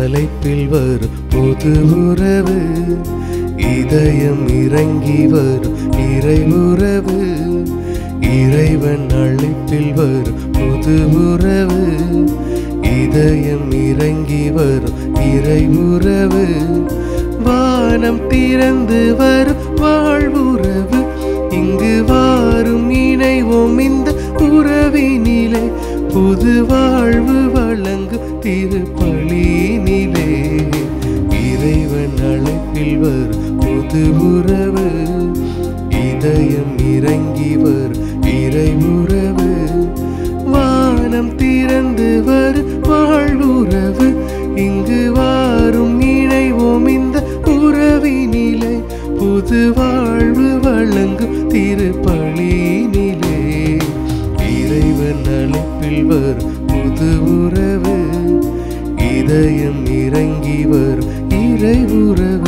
அழைப்பில் வரும் புது உறவு இதயம் இறங்கி வரும் இறை உறவு இறைவன் அழைப்பில் வரும் புது உறவு இதயம் இறங்கி வரும் இறை உறவு வானம் திறந்து வரும் வாழ்வுறவு இங்கு வாரும் இணைவோம் இந்த உறவினிலே புது வாழ்வு வழங்கும் திருப்பலினிலே இறைவன் அழைப்பில் வரும் புது உறவு இதயம் இறங்கி வரும் இறை உறவு வானம் திறந்து வரும் வாழ்வுறவு இங்கு வாரும் இணைவோம் இந்த உறவினிலே புது வாழ்வு வழங்கும் திருப்பலினிலே இறைவன் அழைப்பில் வரும் புது உறவு இதயம் இறங்கி வரும் இறை உறவு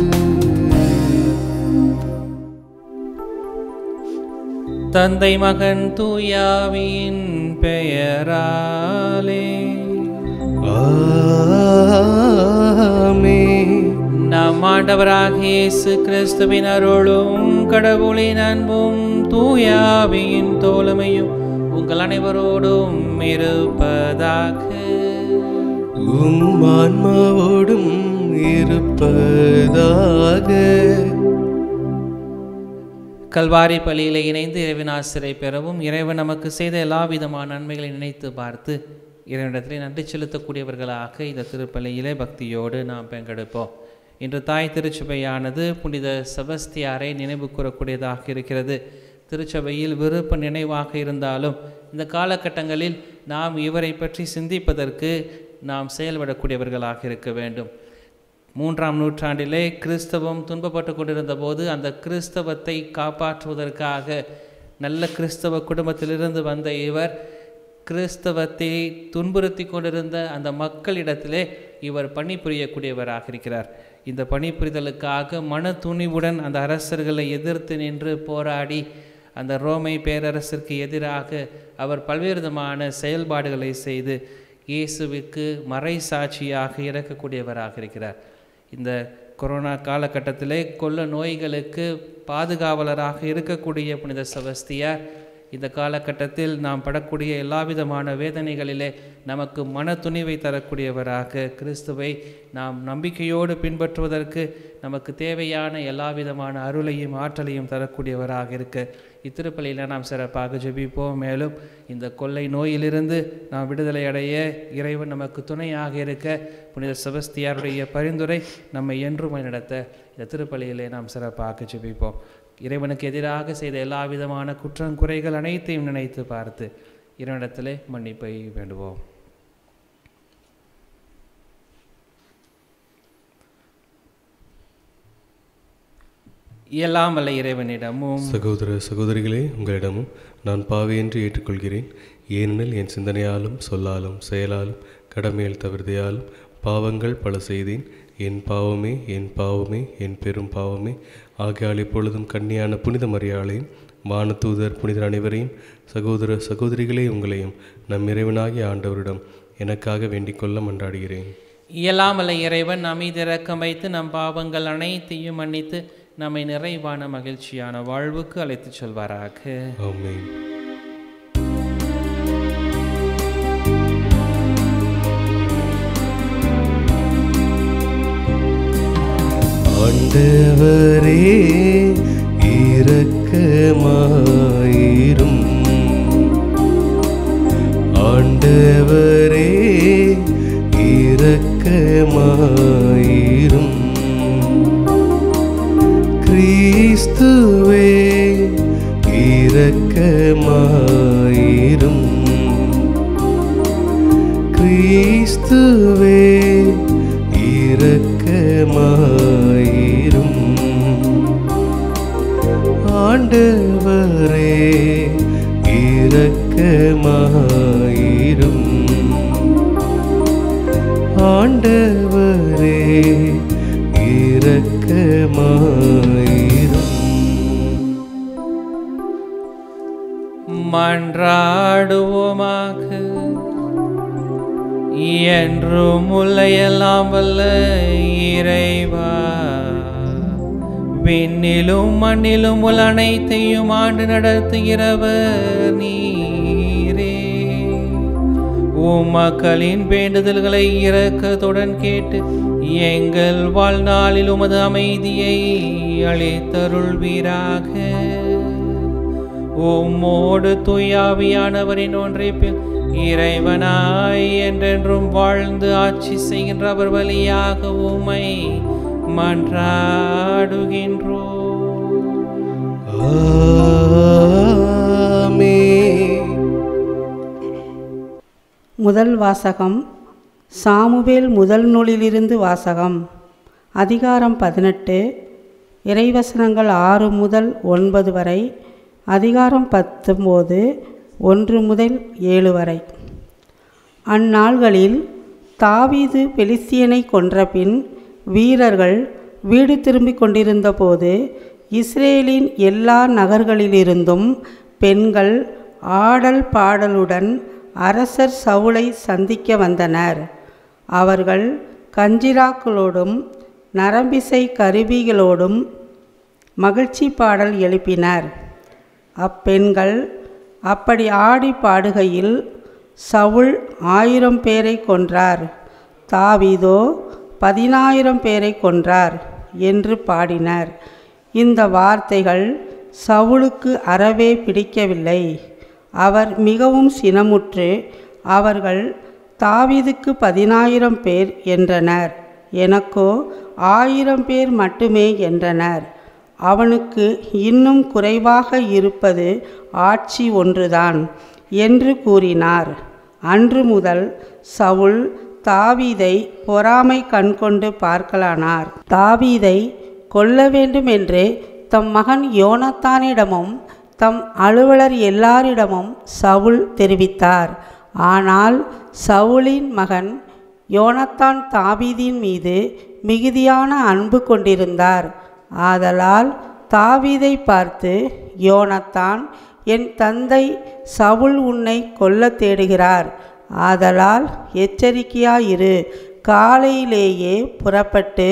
தந்தை மகன் தூயாவியின் பெயராலே ஆமென். நம் ஆண்டவராகிய இயேசு கிறிஸ்துவின் அருளும் கடவுளின் அன்பும் தூயாவியின் தோழமையும் உங்கள் அனைவரோடும் இருப்பதாக உம் ஆன்மாவோடும் இருப்பதாக கல்வாரி பள்ளியில் இணைந்து இறைவன் ஆசிரை பெறவும் இறைவன் நமக்கு செய்த எல்லா விதமான நன்மைகளை நினைத்து பார்த்து இறைவனிடத்திலே நன்றி செலுத்தக்கூடியவர்களாக இந்த திருப்பள்ளியிலே பக்தியோடு நாம் பங்கெடுப்போம் இன்று தாய் திருச்சபையானது புனித செபஸ்தியாரை நினைவு கூறக்கூடியதாக இருக்கிறது திருச்சபையில் விருப்ப நினைவாக இருந்தாலும் இந்த காலகட்டங்களில் நாம் இவரை பற்றி சிந்திப்பதற்கு நாம் செயல்படக்கூடியவர்களாக இருக்க வேண்டும் மூன்றாம் நூற்றாண்டிலே கிறிஸ்தவம் துன்பப்பட்டு கொண்டிருந்த போது அந்த கிறிஸ்தவத்தை காப்பாற்றுவதற்காக நல்ல கிறிஸ்தவ குடும்பத்திலிருந்து வந்த இவர் கிறிஸ்தவத்தை துன்புறுத்தி கொண்டிருந்த அந்த மக்களிடத்திலே இவர் பணிபுரியக்கூடியவராக இருக்கிறார் இந்த பணிபுரிதலுக்காக மன துணிவுடன் அந்த அரசர்களை எதிர்த்து நின்று போராடி அந்த ரோமை பேரரசிற்கு எதிராக அவர் பல்வேறு விதமான செயல்பாடுகளை செய்து இயேசுவுக்கு மறை சாட்சியாக இறக்கக்கூடியவராக இருக்கிறார் இந்த கொரோனா காலகட்டத்திலே கொள்ள நோய்களுக்கு பாதுகாவலராக இருக்கக்கூடிய புனித செபஸ்தியார் இந்த காலகட்டத்தில் நாம் படக்கூடிய எல்லா விதமான வேதனைகளிலே நமக்கு மன துணிவை தரக்கூடியவராக கிறிஸ்துவை நாம் நம்பிக்கையோடு பின்பற்றுவதற்கு நமக்கு தேவையான எல்லா விதமான அருளையும் ஆற்றலையும் தரக்கூடியவராக இருக்க இத்திருப்பலியில் நாம் சிறப்பாக ஜெபிப்போம் மேலும் இந்த கொள்ளை நோயிலிருந்து நாம் விடுதலை அடைய இறைவன் நமக்கு துணையாக இருக்க புனித செபஸ்தியாருடைய பரிந்துரை நம்மை என்றும் நடத்த இந்த திருப்பலியிலே நாம் சிறப்பாக ஜெபிப்போம் இறைவனுக்கு எதிராக செய்த எல்லா விதமான குற்றம் குறைகள் அனைத்தையும் நினைத்து பார்த்து இறைவனிடத்திலே மன்னிப்பை வேண்டுவோம் எல்லாம் வல்ல இறைவனிடமும் சகோதர சகோதரிகளே உங்களிடமும் நான் பாவி என்று ஏற்றுக்கொள்கிறேன் ஏனெனில் என் சிந்தனையாலும் சொல்லாலும் செயலாலும் கடமையில் தவிர்த்தையாலும் பாவங்கள் பல செய்தேன் என் பாவமே என் பாவமே என் பெரும் பாவமே ஆகையால் இப்பொழுதும் கன்னியான புனித மரியாளையும் வானதூதர் புனிதர் அனைவரையும் சகோதர சகோதரிகளே உங்களையும் நம் இறைவனாகிய ஆண்டவரிடம் எனக்காக வேண்டிக் கொள்ள மன்றாடுகிறேன் இயலாமல இறைவன் அமைதிறக்கம் வைத்து நம் பாவங்கள் அனைத்தையும் மன்னித்து நம்மை நிறைவான மகிழ்ச்சியான வாழ்வுக்கு அழைத்துச் செல்வாராக ஆமென் ஆண்டவரே இரக்கமாயிரும் ஆண்டவரே இரக்கமாயிரும் கிறிஸ்துவே இரக்கமாயிரும் கிறிஸ்துவே இரக்கமாயிரும் ஆண்டவரே இரக்கமாயிரும் ஆண்டவரே இரக்கமாயிரும் மன்றாடுவோமாக என்றும் முல்லையெல்லாம் வல்ல இறைவா விண்ணிலும் மண்ணிலும் உள்ள அனைத்தையும் ஆண்டு நடத்துகிறவர் நீரே உம் மக்களின் வேண்டுதல்களை இரக்கத்துடன் கேட்டு எங்கள் வாழ்நாளில் உமது அமைதியை அளித்தருள்வீராக உம்மோடு தூயாவியானவரின் ஒன்றைப்பில் இறைவனாய் என்றென்றும் வாழ்ந்து ஆட்சி செய்கின்றவர் வழியாக உம்மை மன்றாடுகின்றோம் ஆமென். முதல் வாசகம் சாமுவேல் முதல் நூலிலிருந்து வாசகம் அதிகாரம் பதினெட்டு இறைவசனங்கள் ஆறு முதல் ஒன்பது வரை அதிகாரம் பத்தொம்போது ஒன்று முதல் ஏழு வரை அந்நாள்களில் தாவீது பெலிஸ்தியனை கொன்றபின் வீரர்கள் வீடு திரும்பிக் கொண்டிருந்தபோது இஸ்ரேலின் எல்லா நகர்களிலிருந்தும் பெண்கள் ஆடல் பாடலுடன் அரசர் சவுலை சந்திக்க வந்தனர் அவர்கள் கஞ்சிராக்களோடும் நரம்பிசை கருவிகளோடும் மகிழ்ச்சி பாடல் எழுப்பினர் அப்பெண்கள் அப்படி ஆடி பாடுகையில் சவுல் ஆயிரம் பேரை கொன்றார் தாவீதோ பதினாயிரம் பேரை கொன்றார் என்று பாடினர் இந்த வார்த்தைகள் சவுலுக்கு அறவே பிடிக்கவில்லை அவர் மிகவும் சினமுற்று அவர்கள் தாவீதுக்கு பதினாயிரம் பேர் என்றனர் எனக்கோ ஆயிரம் பேர் மட்டுமே என்றனர் அவனுக்கு இன்னும் குறைவாக இருப்பது ஆட்சி ஒன்றுதான் என்று கூறினார் அன்று முதல் சவுல் தாவீதை பொறாமை கண்கொண்டு பார்க்கலானார் தாவீதை கொல்ல வேண்டும் என்று தம் மகன் யோனத்தானிடமும் தம் அலுவலர் எல்லாரிடமும் சவுல் தெரிவித்தார் ஆனால் சவுலின் மகன் யோனத்தான் தாவீதின் மீது மிகுதியான அன்பு கொண்டிருந்தார் ஆதலால் தாவீதை பார்த்து யோனத்தான் என் தந்தை சவுல் உன்னை கொல்ல தேடுகிறார் ஆதலால் எச்சரிக்கையாயிரு காலையிலேயே புறப்பட்டு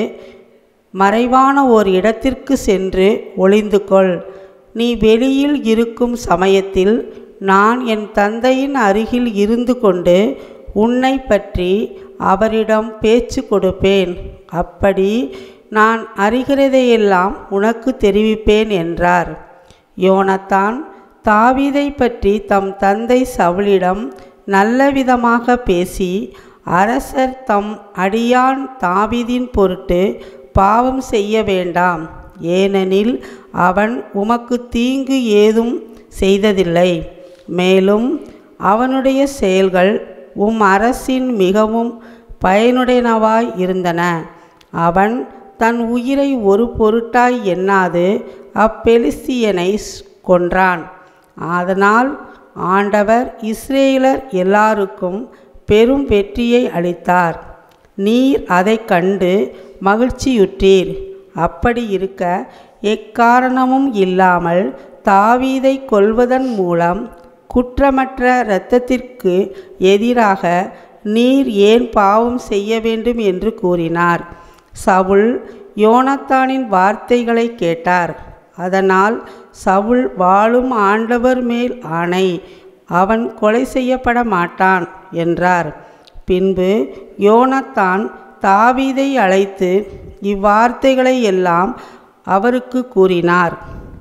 மறைவான ஓர் இடத்திற்கு சென்று ஒளிந்து கொள் நீ வெளியில் இருக்கும் சமயத்தில் நான் என் தந்தையின் அருகில் இருந்து கொண்டு உன்னை பற்றி அவரிடம் பேச்சு கொடுப்பேன் அப்படி நான் அறிகிறதையெல்லாம் உனக்கு தெரிவிப்பேன் என்றார் யோனத்தான் தாவீதை பற்றி தம் தந்தை சவுலிடம் நல்லவிதமாக பேசி அரசர் தம் அடியான் தாவீதின் பொருட்டு பாவம் செய்ய வேண்டாம் ஏனெனில் அவன் உமக்கு தீங்கு ஏதும் செய்ததில்லை மேலும் அவனுடைய செயல்கள் உம் அரசின் மிகவும் பயனுடையனவாய் இருந்தன அவன் தன் உயிரை ஒரு பொருட்டாய் எண்ணாது அப்பெலிஸ்தியனை கொன்றான் அதனால் ஆண்டவர் இஸ்ரேலர் எல்லாருக்கும் பெரும் வெற்றியை அளித்தார் நீர் அதை கண்டு மகிழ்ச்சியுற்றீர் அப்படி இருக்க எக்காரணமும் இல்லாமல் தாவீதை கொல்வதன் மூலம் குற்றமற்ற இரத்தத்திற்கு எதிராக நீர் ஏன் பாவம் செய்ய வேண்டும் என்று கூறினார் சவுல் யோனத்தானின் வார்த்தைகளை கேட்டார் அதனால் சவுல் வாழும் ஆண்டவர் மேல் ஆணை அவன் கொலை செய்யப்பட மாட்டான் என்றார் பின்பு யோனத்தான் தாவீதை அழைத்து இவ்வார்த்தைகளை எல்லாம் அவருக்கு கூறினார்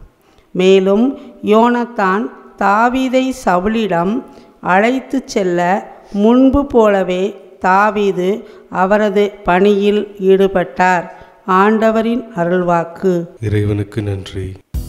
மேலும் யோனத்தான் தாவீதை சவுலிடம் அழைத்துச் செல்ல முன்பு போலவே தாவீது அவரது பணியில் ஈடுபட்டார் ஆண்டவரின் அருள்வாக்கு இறைவனுக்கு நன்றி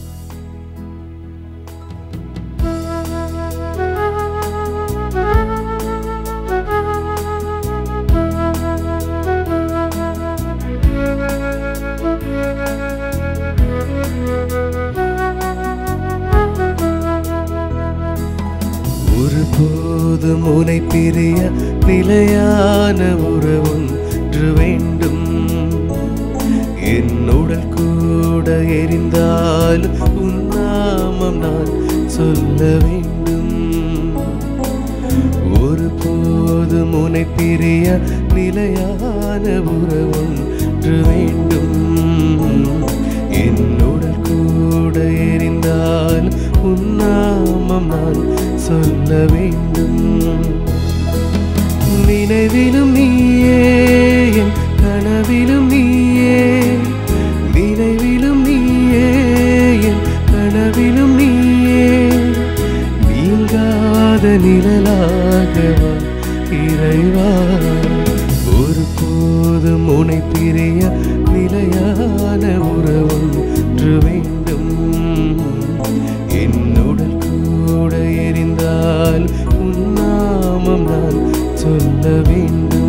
ஒருபோதும் உனை பிரிய நிலையான உறவொன்று வேண்டும் என் உடல் கூட எரிந்தாலும் உன் நாமம் நான் சொல்ல வேண்டும் ஒருபோதும் போதும் உனை பிரிய நிலையான உறவொன்று வேண்டும் என்னுடல் கூட எரிந்தால் உன்னாமம் நான் சொல்ல வேண்டும் நினைவிலும் நீயே என் கனவிலும் நீயே நினைவிலும் நீயே என் கனவிலும் நீயே நீங்காத நிழலாகவா இறைவா ஒரு போதும் உனை பிரிய நிலையான உறவொன்று வேண்டும் என்னுடல் கூட எரிந்தால் உன்னாமம் நான் சொல்ல வேண்டும்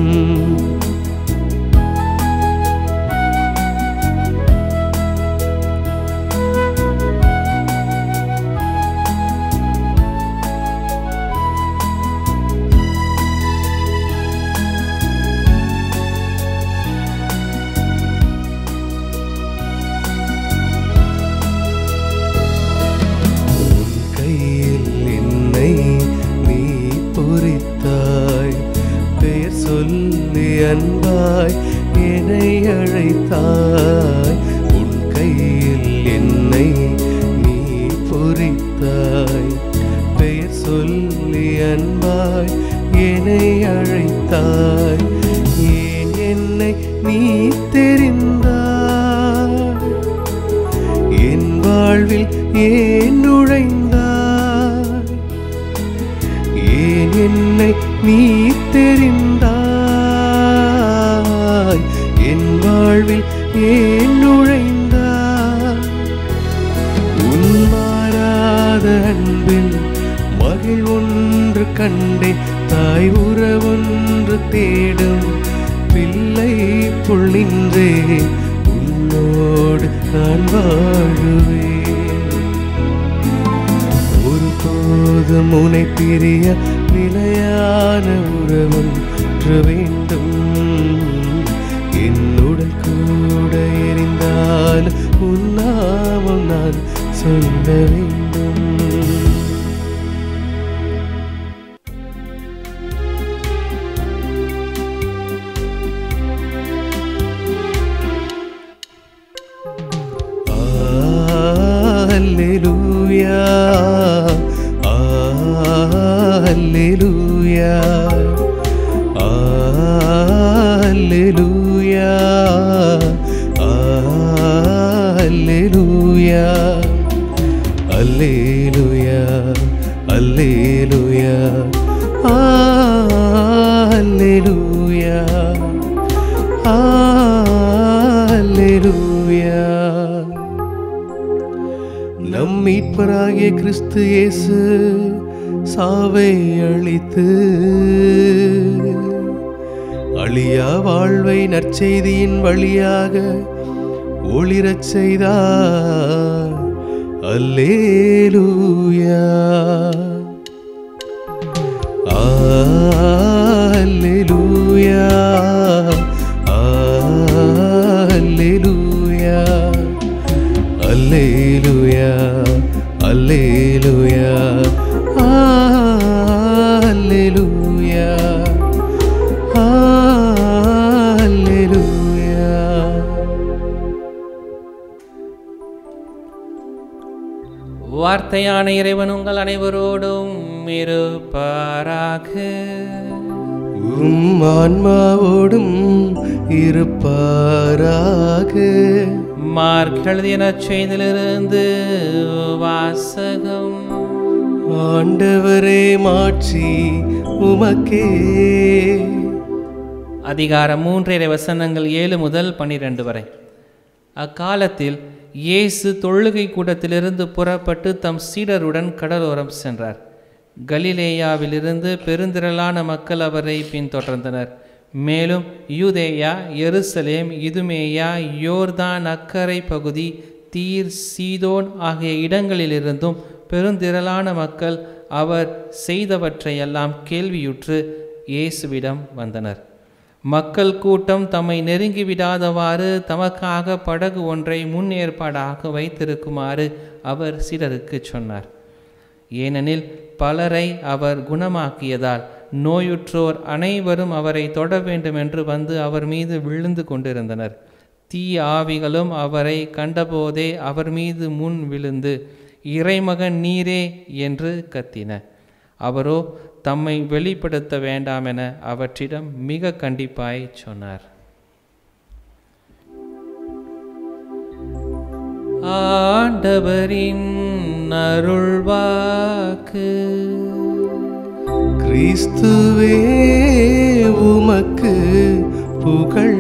உன் கையில் என்னை நீ பொறித்தாய் பெயர் சொல்லி அன்பாய் என்னை அழைத்தாய் உன் கையில் என்னை நீ பொறித்தாய் பெயர் சொல்லி அன்பாய் என்னை அழைத்தாய் ஏன் என்னை நீ தெரிந்தாய் என் வாழ்வில் ஏன் நுழைந்தாய் ஏன் என்னை நீ தெரிந்தாய் என் வாழ்வில் ஏன் நுழைந்தாய் உன் மாறாத அன்பில் மகிழ் ஒன்று கண்டேன் தாய் உறவொன்று தேடும் பிள்ளை புல் நின்றே உன்னோடு நான் வாழுவேன் ஒரு போதும் உனை பிரிய நிலையான உறவொன்று வேண்டும் என்னுடன் கூட எரிந்தால் உன்னாமம் நான் சொல்ல வேண்டும் Alleluia. Alleluia. Alleluia. Alleluia. Alleluia. Alleluia. Alleluia. Alleluia. நம் மீட்பராகிய கிறிஸ்து இயேசு சாவை அழித்து அழியா வாழ்வை நற்செய்தியின் வழியாக ஒளிரச் செய்தார் அல்லேலூயா அல்லேலூயா அல்லேலூயா அல்லேலூயா அல்லேலூயா அல்லேலூயா அல்லேலூயா வார்த்தையான இறைவன் உங்கள் அனைவரோடும் இருப்பாராக உம் ஆன்மாவோடும் இருப்பாராக மார்க் எழுதிய நற்செய்திலிருந்து வாசகம் ஆண்டவரே மாட்சி உமக்கே அதிகாரம் மூன்றரை வசனங்கள் ஏழு முதல் பன்னிரண்டு வரை அக்காலத்தில் இயேசு தொழுகை கூடத்திலிருந்து புறப்பட்டு தம் சீடருடன் கடலோரம் சென்றார் கலிலேயாவிலிருந்து பெருந்திரளான மக்கள் அவரை பின்தொடர்ந்தனர் மேலும் யூதேயா எருசலேம் இதுமேயா யோர்தான் அக்கரை பகுதி தீர் சீதோன் ஆகிய இடங்களிலிருந்தும் பெருந்திரளான மக்கள் அவர் செய்தவற்றையெல்லாம் கேள்வியுற்று இயேசுவிடம் வந்தனர் மக்கள் கூட்டம் தம்மை நெருங்கி விடாதவாறு தமக்காக படகு ஒன்றை முன்னேற்பாடாக வைத்திருக்குமாறு அவர் சிலருக்கு சொன்னார் ஏனெனில் பலரை அவர் குணமாக்கியதால் நோயுற்றோர் அனைவரும் அவரை தொட வேண்டும் என்று வந்து அவர் மீது விழுந்து கொண்டிருந்தனர் தீய ஆவிகளும் அவரை கண்டபோதே அவர் மீது முன் விழுந்து இறைமகன் நீரே என்று கத்தின அவரோ தம்மை வெளிப்படுத்த வேண்டாம் என அவற்றிடம் மிக கண்டிப்பாய் சொன்னார் ஆண்டவரின் அருள்வாக்கு கிறிஸ்துவே உமக்கு புகழ்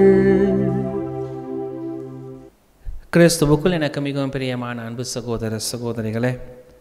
கிறிஸ்துவுக்குள் எனக்கு மிகவும் பிரியமான அன்பு சகோதர சகோதரிகளே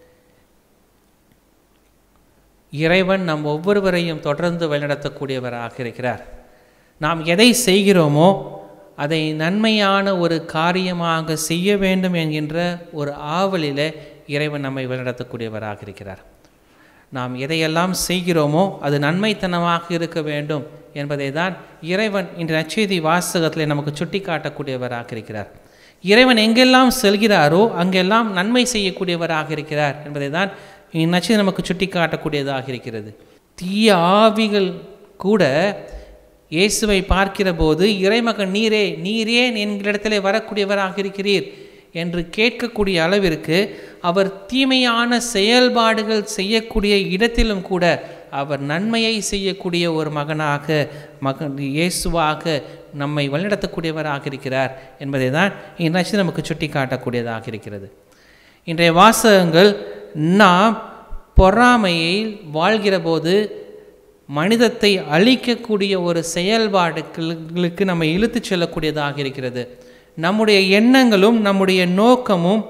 இறைவன் நம் ஒவ்வொருவரையும் தொடர்ந்து வழிநடத்தக்கூடியவராக இருக்கிறார் நாம் எதை செய்கிறோமோ அதை நன்மையான ஒரு காரியமாக செய்ய வேண்டும் என்கின்ற ஒரு ஆவலில் இறைவன் நம்மை வழிநடத்தக்கூடியவராக இருக்கிறார் நாம் எதையெல்லாம் செய்கிறோமோ அது நன்மைத்தனமாக இருக்க வேண்டும் என்பதை தான் இறைவன் இன்று நற்செய்தி வாசகத்தில் நமக்கு சுட்டி காட்டக்கூடியவராக இருக்கிறார் இறைவன் எங்கெல்லாம் செல்கிறாரோ அங்கெல்லாம் நன்மை செய்யக்கூடியவராக இருக்கிறார் என்பதை தான் இந்நச்சு நமக்கு சுட்டி காட்டக்கூடியதாக இருக்கிறது தீய ஆவிகள் கூட இயேசுவை பார்க்கிற போது இறைமகன் நீரே நீரே என்கிறிடத்திலே வரக்கூடியவராக இருக்கிறீர் என்று கேட்கக்கூடிய அளவிற்கு அவர் தீமையான செயல்பாடுகள் செய்யக்கூடிய இடத்திலும் கூட அவர் நன்மையை செய்யக்கூடிய ஒரு மகனாக மகன் இயேசுவாக நம்மை வழிநடத்தக்கூடியவராக இருக்கிறார் என்பதை தான் இந்நச்சு நமக்கு சுட்டி காட்டக்கூடியதாக இருக்கிறது இன்றைய வாசகங்கள் நாம் பொறாமையில் வாழ்கிற போது மனிதத்தை அழிக்கக்கூடிய ஒரு செயல்பாடுகளுக்கு நம்ம இழுத்துச் செல்லக்கூடியதாக இருக்கிறது நம்முடைய எண்ணங்களும் நம்முடைய நோக்கமும்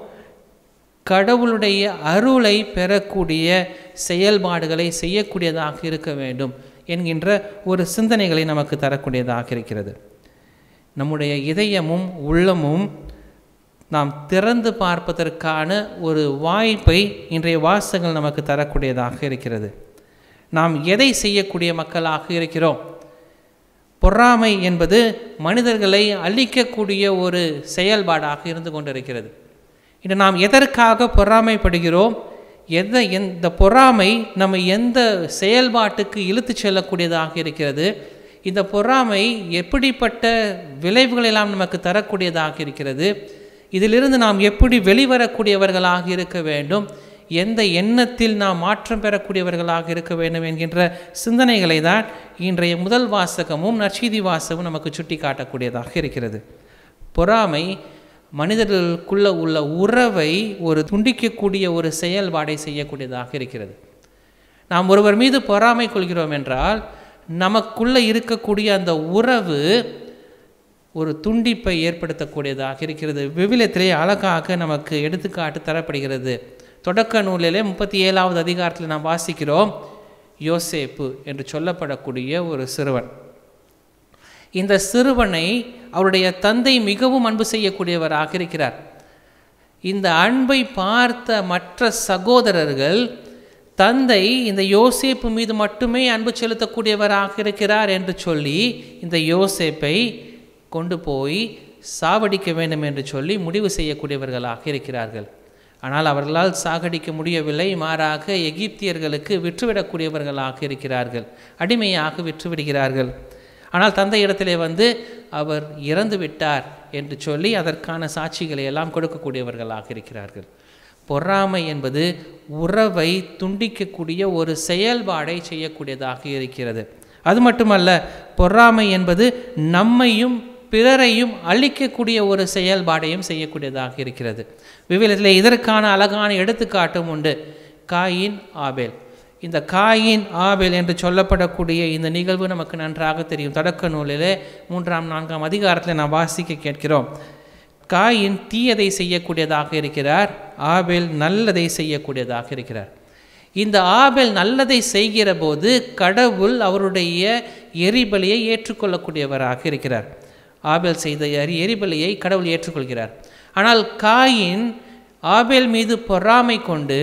கடவுளுடைய அருளை பெறக்கூடிய செயல்பாடுகளை செய்யக்கூடியதாக இருக்க வேண்டும் என்கின்ற ஒரு சிந்தனைகளை நமக்கு தரக்கூடியதாக இருக்கிறது நம்முடைய இதயமும் உள்ளமும் நாம் திறந்து பார்ப்பதற்கான ஒரு வாய்ப்பை இன்றைய வாசகங்கள் நமக்கு தரக்கூடியதாக இருக்கிறது நாம் எதை செய்யக்கூடிய மக்களாக இருக்கிறோம் பொறாமை என்பது மனிதர்களை அழிக்கக்கூடிய ஒரு செயல்பாடாக இருந்து கொண்டிருக்கிறது இன்று நாம் எதற்காக பொறாமைப்படுகிறோம் எந்த எந்த பொறாமை நம்ம எந்த செயல்பாட்டுக்கு இழுத்து செல்லக்கூடியதாக இருக்கிறது இந்த பொறாமை எப்படிப்பட்ட விளைவுகளெல்லாம் நமக்கு தரக்கூடியதாக இருக்கிறது இதிலிருந்து நாம் எப்படி வெளிவரக்கூடியவர்களாக இருக்க வேண்டும் எந்த எண்ணத்தில் நாம் மாற்றம் பெறக்கூடியவர்களாக இருக்க வேண்டும் என்கின்ற சிந்தனைகளை தான் இன்றைய முதல் வாசகமும் நற்செய்தி வாசகமும் நமக்கு சுட்டி காட்டக்கூடியதாக இருக்கிறது பொறாமை மனிதர்களுக்குள்ள உள்ள உறவை ஒரு துண்டிக்கக்கூடிய ஒரு செயல்பாடை செய்யக்கூடியதாக இருக்கிறது நாம் ஒருவர் மீது பொறாமை கொள்கிறோம் என்றால் நமக்குள்ள இருக்கக்கூடிய அந்த உறவு ஒரு துண்டிப்பை ஏற்படுத்தக்கூடியதாக இருக்கிறது விவிலியத்திலே அழகாக நமக்கு எடுத்துக்காட்டு தரப்படுகிறது தொடக்க நூலிலே முப்பத்தி ஏழாவது அதிகாரத்தில் நாம் வாசிக்கிறோம் யோசேப்பு என்று சொல்லப்படக்கூடிய ஒரு சிறுவன் இந்த சிறுவனை அவருடைய தந்தை மிகவும் அன்பு செய்யக்கூடியவராக இருக்கிறார் இந்த அன்பை பார்த்த மற்ற சகோதரர்கள் தந்தை இந்த யோசேப்பு மீது மட்டுமே அன்பு செலுத்தக்கூடியவராக இருக்கிறார் என்று சொல்லி இந்த யோசேப்பை கொண்டு போய் சாவடிக்க வேண்டும் என்று சொல்லி முடிவு செய்யக்கூடியவர்களாக இருக்கிறார்கள் ஆனால் அவர்களால் சாகடிக்க முடியவில்லை மாறாக எகிப்தியர்களுக்கு விற்றுவிடக்கூடியவர்களாக இருக்கிறார்கள் அடிமையாக விற்றுவிடுகிறார்கள் ஆனால் தந்தை இடத்திலே வந்து அவர் இறந்து விட்டார் என்று சொல்லி அதற்கான சாட்சிகளை எல்லாம் கொடுக்கக்கூடியவர்களாக இருக்கிறார்கள் பொறாமை என்பது உறவை துண்டிக்கக்கூடிய ஒரு செயல்பாடை செய்யக்கூடியதாக இருக்கிறது அது மட்டுமல்ல பொறாமை என்பது நம்மையும் பிறரையும் அழிக்கக்கூடிய ஒரு செயல்பாடையும் செய்யக்கூடியதாக இருக்கிறது விவிலியத்தில் இதற்கான அழகான எடுத்துக்காட்டும் உண்டு காயின் ஆபேல் இந்த காயின் ஆபேல் என்று சொல்லப்படக்கூடிய இந்த நிகழ்வு நமக்கு நன்றாக தெரியும் தொடக்க நூலிலே மூன்றாம் நான்காம் அதிகாரத்தில் நாம் வாசிக்க கேட்கிறோம் காயின் தீயதை செய்யக்கூடியதாக இருக்கிறார் ஆபேல் நல்லதை செய்யக்கூடியதாக இருக்கிறார் இந்த ஆபேல் நல்லதை செய்கிற போது கடவுள் அவருடைய எரிபலியை ஏற்றுக்கொள்ளக்கூடியவராக இருக்கிறார் ஆபேல் செய்த எரி எரிபலியை கடவுள் ஏற்றுக்கொள்கிறார் ஆனால் காயின் ஆபேல் மீது பொறாமை கொண்டு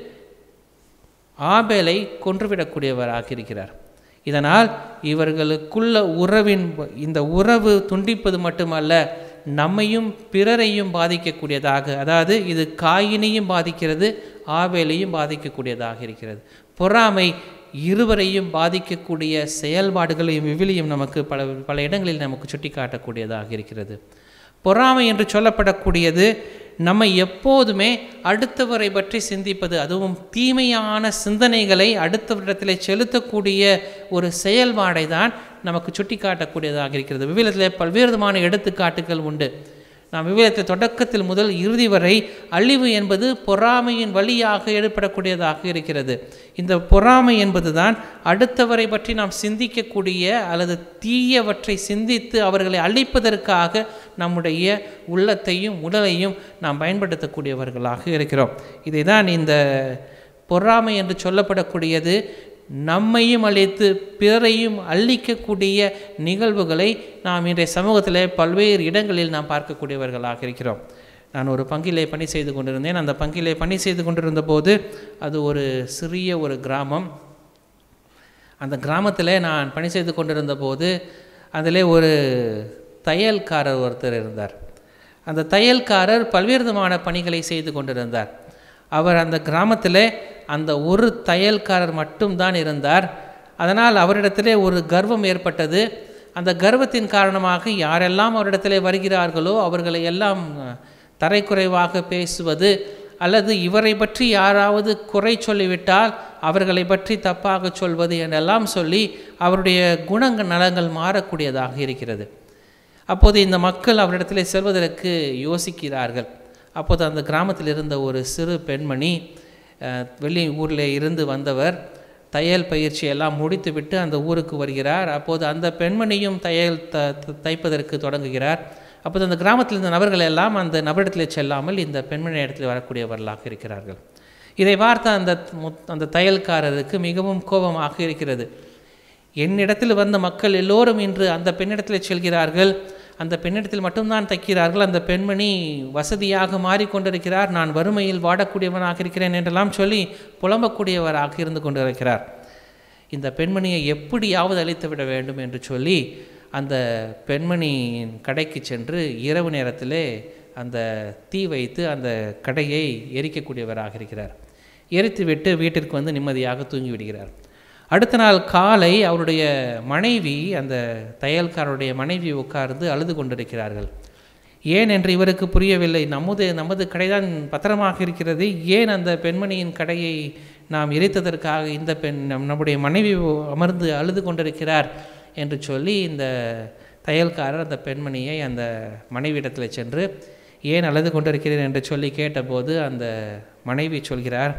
ஆபேலை கொன்றுவிடக்கூடியவராக இருக்கிறார் இதனால் இவர்களுக்குள்ள உறவின் இந்த உறவு துண்டிப்பது மட்டுமல்ல நம்மையும் பிறரையும் பாதிக்கக்கூடியதாக அதாவது இது காயினையும் பாதிக்கிறது ஆவேலையும் பாதிக்கக்கூடியதாக இருக்கிறது பொறாமை இருவரையும் பாதிக்கக்கூடிய செயல்பாடுகளையும் விவிலியம் நமக்கு பல பல இடங்களில் நமக்கு சுட்டிக்காட்டக்கூடியதாக இருக்கிறது பொறாமை என்று சொல்லப்படக்கூடியது நம்மை எப்போதுமே அடுத்தவரை பற்றி சிந்திப்பது அதுவும் தீமையான சிந்தனைகளை அடுத்தவரிடத்தில் செலுத்தக்கூடிய ஒரு செயல்பாடை தான் நமக்கு சுட்டிக்காட்டக்கூடியதாக இருக்கிறது விவிலியத்தில் பல்வேறு விதமான எடுத்துக்காட்டுகள் உண்டு நாம் விவேகத்தை தொடக்கத்தில் முதல் இறுதி வரை அழிவு என்பது பொறாமையின் வழியாக ஏற்படக்கூடியதாக இருக்கிறது இந்த பொறாமை என்பதுதான் அடுத்தவரை பற்றி நாம் சிந்திக்கக்கூடிய அல்லது தீயவற்றை சிந்தித்து அவர்களை அழிப்பதற்காக நம்முடைய உள்ளத்தையும் உடலையும் நாம் பயன்படுத்தக்கூடியவர்களாக இருக்கிறோம் இதை தான் இந்த பொறாமை என்று சொல்லப்படக்கூடியது நம்மையும் அழித்து பிறரையும் அழிக்கக்கூடிய நிகழ்வுகளை நாம் இன்றைய சமூகத்தில் பல்வேறு இடங்களில் நாம் பார்க்கக்கூடியவர்களாக இருக்கிறோம் நான் ஒரு பங்கிலே பணி செய்து கொண்டிருந்தேன் அந்த பங்கிலே பணி செய்து கொண்டிருந்த போது அது ஒரு சிறிய ஒரு கிராமம் அந்த கிராமத்தில் நான் பணி செய்து கொண்டிருந்த போது அதில் ஒரு தையல்காரர் ஒருத்தர் இருந்தார் அந்த தையல்காரர் பல்வேறு விதமான பணிகளை செய்து கொண்டிருந்தார் அவர் அந்த கிராமத்தில் அந்த ஒரு தையல்காரர் மட்டும்தான் இருந்தார் அதனால் அவரிடத்திலே ஒரு கர்வம் ஏற்பட்டது அந்த கர்வத்தின் காரணமாக யாரெல்லாம் அவரிடத்திலே வருகிறார்களோ அவர்களை எல்லாம் தரைக்குறைவாக பேசுவது அல்லது இவரை பற்றி யாராவது குறை சொல்லிவிட்டால் அவர்களை பற்றி தப்பாக சொல்வது என்றெல்லாம் சொல்லி அவருடைய குணங்கள் நலங்கள் மாறக்கூடியதாக இருக்கிறது அப்போது இந்த மக்கள் அவரிடத்தில் செல்வதற்கு யோசிக்கிறார்கள் அப்போது அந்த கிராமத்தில் இருந்த ஒரு சிறு பெண்மணி வெளி ஊரில் இருந்து வந்தவர் தையல் பயிற்சி எல்லாம் முடித்துவிட்டு அந்த ஊருக்கு வருகிறார் அப்போது அந்த பெண்மணியும் தையல் த தைப்பதற்கு தொடங்குகிறார் அப்போது அந்த கிராமத்தில் இருந்த நபர்கள் எல்லாம் அந்த நபரிடத்தில் செல்லாமல் இந்த பெண்மணி இடத்தில் வரக்கூடியவர்களாக இருக்கிறார்கள் இதை பார்த்த அந்த அந்த தையல்காரருக்கு மிகவும் கோபமாக இருக்கிறது என்னிடத்தில் வந்த மக்கள் எல்லோரும் இன்று அந்த பெண்ணிடத்தில் செல்கிறார்கள் அந்த பெண்ணிடத்தில் மட்டும்தான் தைக்கிறார்கள் அந்த பெண்மணி வசதியாக மாறிக்கொண்டிருக்கிறார் நான் வறுமையில் வாடக்கூடியவனாக இருக்கிறேன் என்றெல்லாம் சொல்லி புலம்பக்கூடியவராக இருந்து கொண்டிருக்கிறார் இந்த பெண்மணியை எப்படியாவது அழித்து விட வேண்டும் என்று சொல்லி அந்த பெண்மணியின் கடைக்கு சென்று இரவு நேரத்திலே அந்த தீ வைத்து அந்த கடையை எரிக்கக்கூடியவராக இருக்கிறார் எரித்துவிட்டு வீட்டிற்கு வந்து நிம்மதியாக தூங்கி விடுகிறார் அடுத்த நாள் காலை அவருடைய மனைவி அந்த தையல்காரருடைய மனைவி உட்கார்ந்து அழுது கொண்டிருக்கிறார்கள் ஏன் என்று இவருக்கு புரியவில்லை நமது நமது கடைதான் பத்திரமாக இருக்கிறது ஏன் அந்த பெண்மணியின் கடையை நாம் எரித்ததற்காக இந்த பெண் நம் நம்முடைய மனைவி அமர்ந்து அழுது கொண்டிருக்கிறார் என்று சொல்லி இந்த தையல்காரர் அந்த பெண்மணியை அந்த மனைவியிடத்தில் சென்று ஏன் அழுது கொண்டிருக்கிறேன் என்று சொல்லி கேட்டபோது அந்த மனைவி சொல்கிறார்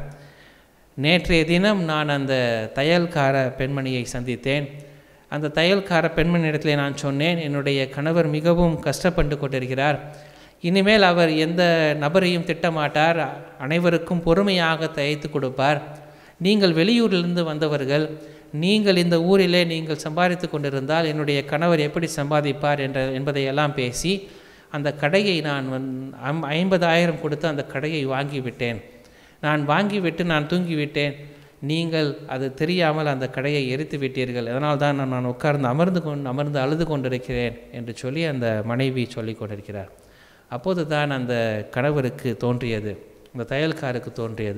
நேற்றைய தினம் நான் அந்த தையல்கார பெண்மணியை சந்தித்தேன் அந்த தையல்கார பெண்மணியிடத்தில் நான் சொன்னேன் என்னுடைய கணவர் மிகவும் கஷ்டப்பட்டு கொண்டிருக்கிறார் இனிமேல் அவர் எந்த நபரையும் திட்டமாட்டார் அனைவருக்கும் பொறுமையாக தைத்து கொடுப்பார் நீங்கள் வெளியூரிலிருந்து வந்தவர்கள் நீங்கள் இந்த ஊரிலே நீங்கள் சம்பாதித்து கொண்டிருந்தால் என்னுடைய கணவர் எப்படி சம்பாதிப்பார் என்ற என்பதையெல்லாம் பேசி அந்த கடையை நான் வந் ஐம்பதாயிரம் கொடுத்து அந்த கடையை வாங்கிவிட்டேன் நான் வாங்கிவிட்டு நான் தூங்கிவிட்டேன் நீங்கள் அது தெரியாமல் அந்த கடையை எரித்து விட்டீர்கள் அதனால் தான் நான் நான் உட்கார்ந்து அமர்ந்து கொண்டு அமர்ந்து அழுது கொண்டிருக்கிறேன் என்று சொல்லி அந்த மனைவி சொல்லி கொண்டிருக்கிறார் அப்போது தான் அந்த கணவருக்கு தோன்றியது அந்த தையல்காருக்கு தோன்றியது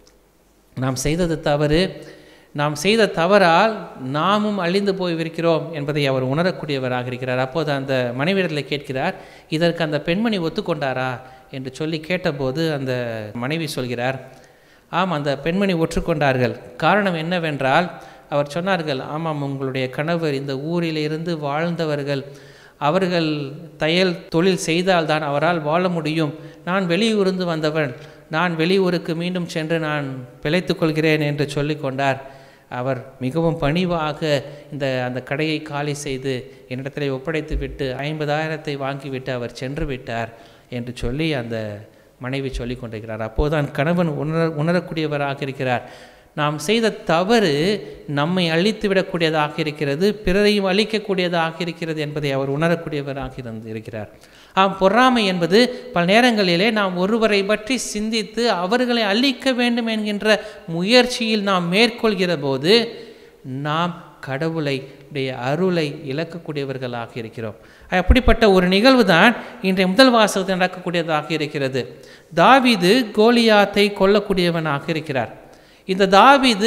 நாம் செய்தது தவறு நாம் செய்த தவறால் நாமும் அழிந்து போய்விருக்கிறோம் என்பதை அவர் உணரக்கூடியவராக இருக்கிறார் அப்போது அந்த மனைவிடத்தில் கேட்கிறார் இதற்கு அந்த பெண்மணி ஒத்துக்கொண்டாரா என்று சொல்லி கேட்டபோது அந்த மனைவி சொல்கிறார் ஆம் அந்த பெண்மணி ஒற்றுக்கொண்டார்கள் காரணம் என்னவென்றால் அவர் சொன்னார்கள் ஆமாம் உங்களுடைய கணவர் இந்த ஊரில் இருந்து வாழ்ந்தவர்கள் அவர்கள் தையல் தொழில் செய்தால்தான் அவரால் வாழ முடியும் நான் வெளியூருந்து வந்தவன் நான் வெளியூருக்கு மீண்டும் சென்று நான் பிழைத்து கொள்கிறேன் என்று சொல்லி கொண்டார் அவர் மிகவும் பணிவாக இந்த அந்த கடையை காலி செய்து என்னிடத்தில் ஒப்படைத்து விட்டு ஐம்பதாயிரத்தை வாங்கிவிட்டு அவர் சென்று விட்டார் என்று சொல்லி அந்த மனைவி சொல்லி கொண்டிருக்கிறார் அப்போதுதான் கணவன் உணர உணரக்கூடியவராக இருக்கிறார் நாம் செய்த தவறு நம்மை அழித்து விடக்கூடியதாக இருக்கிறது பிறரையும் அழிக்கக்கூடியதாக இருக்கிறது என்பதை அவர் உணரக்கூடியவராக இருந்து இருக்கிறார் ஆம் பொறாமை என்பது பல நேரங்களிலே நாம் ஒருவரை பற்றி சிந்தித்து அவர்களை அழிக்க வேண்டும் என்கின்ற முயற்சியில் நாம் மேற்கொள்கிற போது நாம் கடவுளை உடைய அருளை இழக்கக்கூடியவர்களாக இருக்கிறோம் அப்படிப்பட்ட ஒரு நிகழ்வு தான் இன்றைய முதல் வாசகத்தில் நடக்கக்கூடியதாக இருக்கிறது தாவிது கோலியாத்தை கொல்லக்கூடியவனாக இருக்கிறார் இந்த தாவிது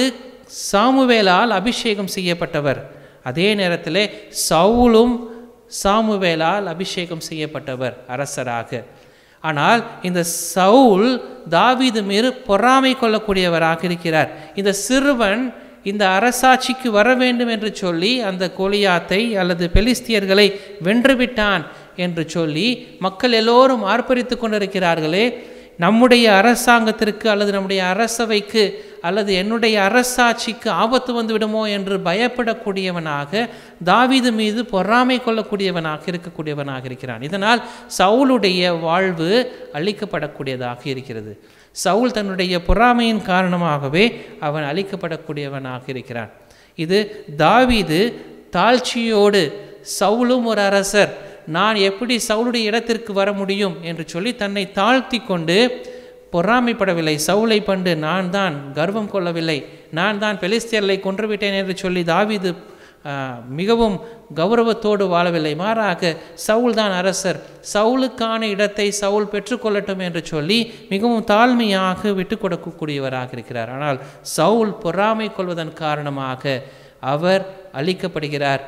சாமுவேலால் அபிஷேகம் செய்யப்பட்டவர் அதே நேரத்தில் சவுலும் சாமுவேலால் அபிஷேகம் செய்யப்பட்டவர் அரசராக ஆனால் இந்த சவுல் தாவீது மீது பொறாமை கொள்ளக்கூடியவராக இருக்கிறார் இந்த சிறுவன் இந்த அரசாட்சிக்கு வர வேண்டும் என்று சொல்லி அந்த கோலியாத்தை அல்லது பெலிஸ்தியர்களை வென்றுவிட்டான் என்று சொல்லி மக்கள் எல்லோரும் ஆர்ப்பரித்து கொண்டிருக்கிறார்களே நம்முடைய அரசாங்கத்திற்கு அல்லது நம்முடைய அரசவைக்கு அல்லது என்னுடைய அரசாட்சிக்கு ஆபத்து வந்து விடுமோ என்று பயப்படக்கூடியவனாக தாவீது மீது பொறாமை கொள்ளக்கூடியவனாக இருக்கக்கூடியவனாக இருக்கிறான் இதனால் சவுலுடைய வாழ்வு அழிக்கப்படக்கூடியதாக இருக்கிறது சவுல் தன்னுடைய பொறாமையின் காரணமாகவே அவன் அழிக்கப்படக்கூடியவனாக இருக்கிறான் இது தாவீது தாழ்ச்சியோடு சவுலும் ஒரு அரசர் நான் எப்படி சவுளுடைய இடத்திற்கு வர முடியும் என்று சொல்லி தன்னை தாழ்த்தி கொண்டு பொறாமைப்படவில்லை சவுலை பண்டு நான் தான் கர்வம் கொள்ளவில்லை நான் தான் பெலிஸ்தியர்களை கொன்றுவிட்டேன் என்று சொல்லி தாவீது ஆஹ், மிகவும் கௌரவத்தோடு வாழவில்லை மாறாக சவுல் தான் அரசர் சவுலுக்கான இடத்தை சவுல் பெற்றுக்கொள்ளட்டும் என்று சொல்லி மிகவும் தாழ்மையாக விட்டு கொடுக்கக்கூடியவராக இருக்கிறார் ஆனால் சவுல் பொறாமை கொள்வதன் காரணமாக அவர் அழிக்கப்படுகிறார்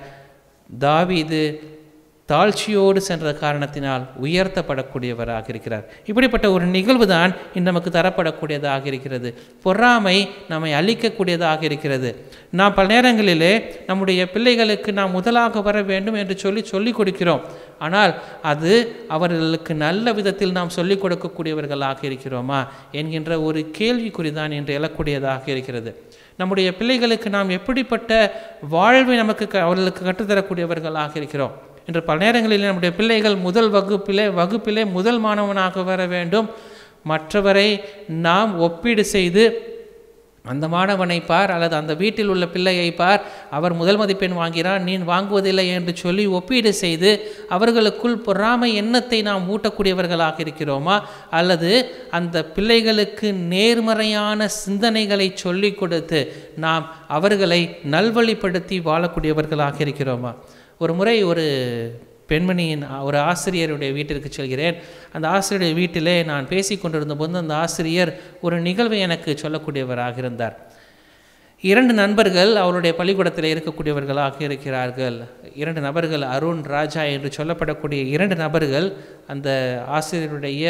தாவீது தாழ்ச்சியோடு சென்ற காரணத்தினால் உயர்த்தப்படக்கூடியவராக இருக்கிறார் இப்படிப்பட்ட ஒரு நிகழ்வு தான் இன்று நமக்கு தரப்படக்கூடியதாக இருக்கிறது பொறாமை நம்மை அழிக்கக்கூடியதாக இருக்கிறது நாம் பல நேரங்களிலே நம்முடைய பிள்ளைகளுக்கு நாம் முதலாக வர வேண்டும் என்று சொல்லி சொல்லிக் கொடுக்கிறோம் ஆனால் அது அவர்களுக்கு நல்ல விதத்தில் நாம் சொல்லிக் கொடுக்கக்கூடியவர்களாக இருக்கிறோமா என்கின்ற ஒரு கேள்விக்குறி தான் இன்று எழக்கூடியதாக இருக்கிறது நம்முடைய பிள்ளைகளுக்கு நாம் எப்படிப்பட்ட வாழ்வை நமக்கு க- அவர்களுக்கு கற்றுத்தரக்கூடியவர்களாக இருக்கிறோம் இன்று பல நேரங்களில் நம்முடைய பிள்ளைகள் முதல் வகுப்பிலே வகுப்பிலே முதல் மாணவனாக வர வேண்டும் மற்றவரை நாம் ஒப்பீடு செய்து அந்த மாணவனை பார் அல்லது அந்த வீட்டில் உள்ள பிள்ளையை பார் அவர் முதல் மதிப்பெண் வாங்கிறான் நீ வாங்குவதில்லை என்று சொல்லி ஒப்பீடு செய்து அவர்களுக்குள் பொறாமை எண்ணத்தை நாம் ஊட்டக்கூடியவர்களாக இருக்கிறோமா அல்லது அந்த பிள்ளைகளுக்கு நேர்மறையான சிந்தனைகளை சொல்லிக் கொடுத்து நாம் அவர்களை நல்வழிப்படுத்தி வாழக்கூடியவர்களாக இருக்கிறோமா ஒரு முறை ஒரு பெண்மணியின் ஒரு ஆசிரியருடைய வீட்டிற்கு செல்கிறேன் அந்த ஆசிரியருடைய வீட்டிலே நான் பேசி கொண்டிருந்த போது அந்த ஆசிரியர் ஒரு நிகழ்வை எனக்கு சொல்லக்கூடியவராக இருந்தார் இரண்டு நண்பர்கள் அவருடைய பள்ளிக்கூடத்தில் இருக்கக்கூடியவர்களாக இருக்கிறார்கள் இரண்டு நபர்கள் அருண் ராஜா என்று சொல்லப்படக்கூடிய இரண்டு நபர்கள் அந்த ஆசிரியருடைய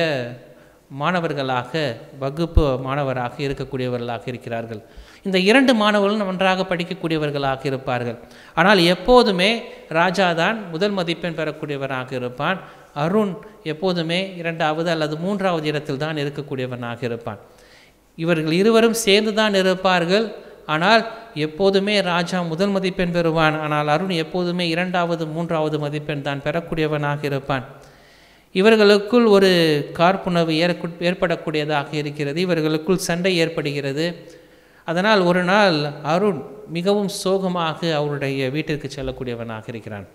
மாணவர்களாக வகுப்பு மாணவராக இருக்கக்கூடியவர்களாக இருக்கிறார்கள் இந்த இரண்டு மாணவர்களும் நன்றாக படிக்கக்கூடியவர்களாக இருப்பார்கள் ஆனால் எப்போதுமே ராஜா தான் முதல் மதிப்பெண் பெறக்கூடியவராக இருப்பான் அருண் எப்போதுமே இரண்டாவது அல்லது மூன்றாவது இடத்தில் தான் இருக்கக்கூடியவனாக இருப்பான் இவர்கள் இருவரும் சேர்ந்து தான் இருப்பார்கள் ஆனால் எப்போதுமே ராஜா முதல் மதிப்பெண் பெறுவான் ஆனால் அருண் எப்போதுமே இரண்டாவது மூன்றாவது மதிப்பெண் தான் பெறக்கூடியவனாக இருப்பான் இவர்களுக்குள் ஒரு கார்ப்புணர்வு ஏற்கு ஏற்படக்கூடியதாக இருக்கிறது இவர்களுக்குள் சண்டை ஏற்படுகிறது அதனால் ஒரு நாள் அருண் மிகவும் சோகமாக அவருடைய வீட்டிற்கு செல்லக்கூடியவனாக இருக்கிறான்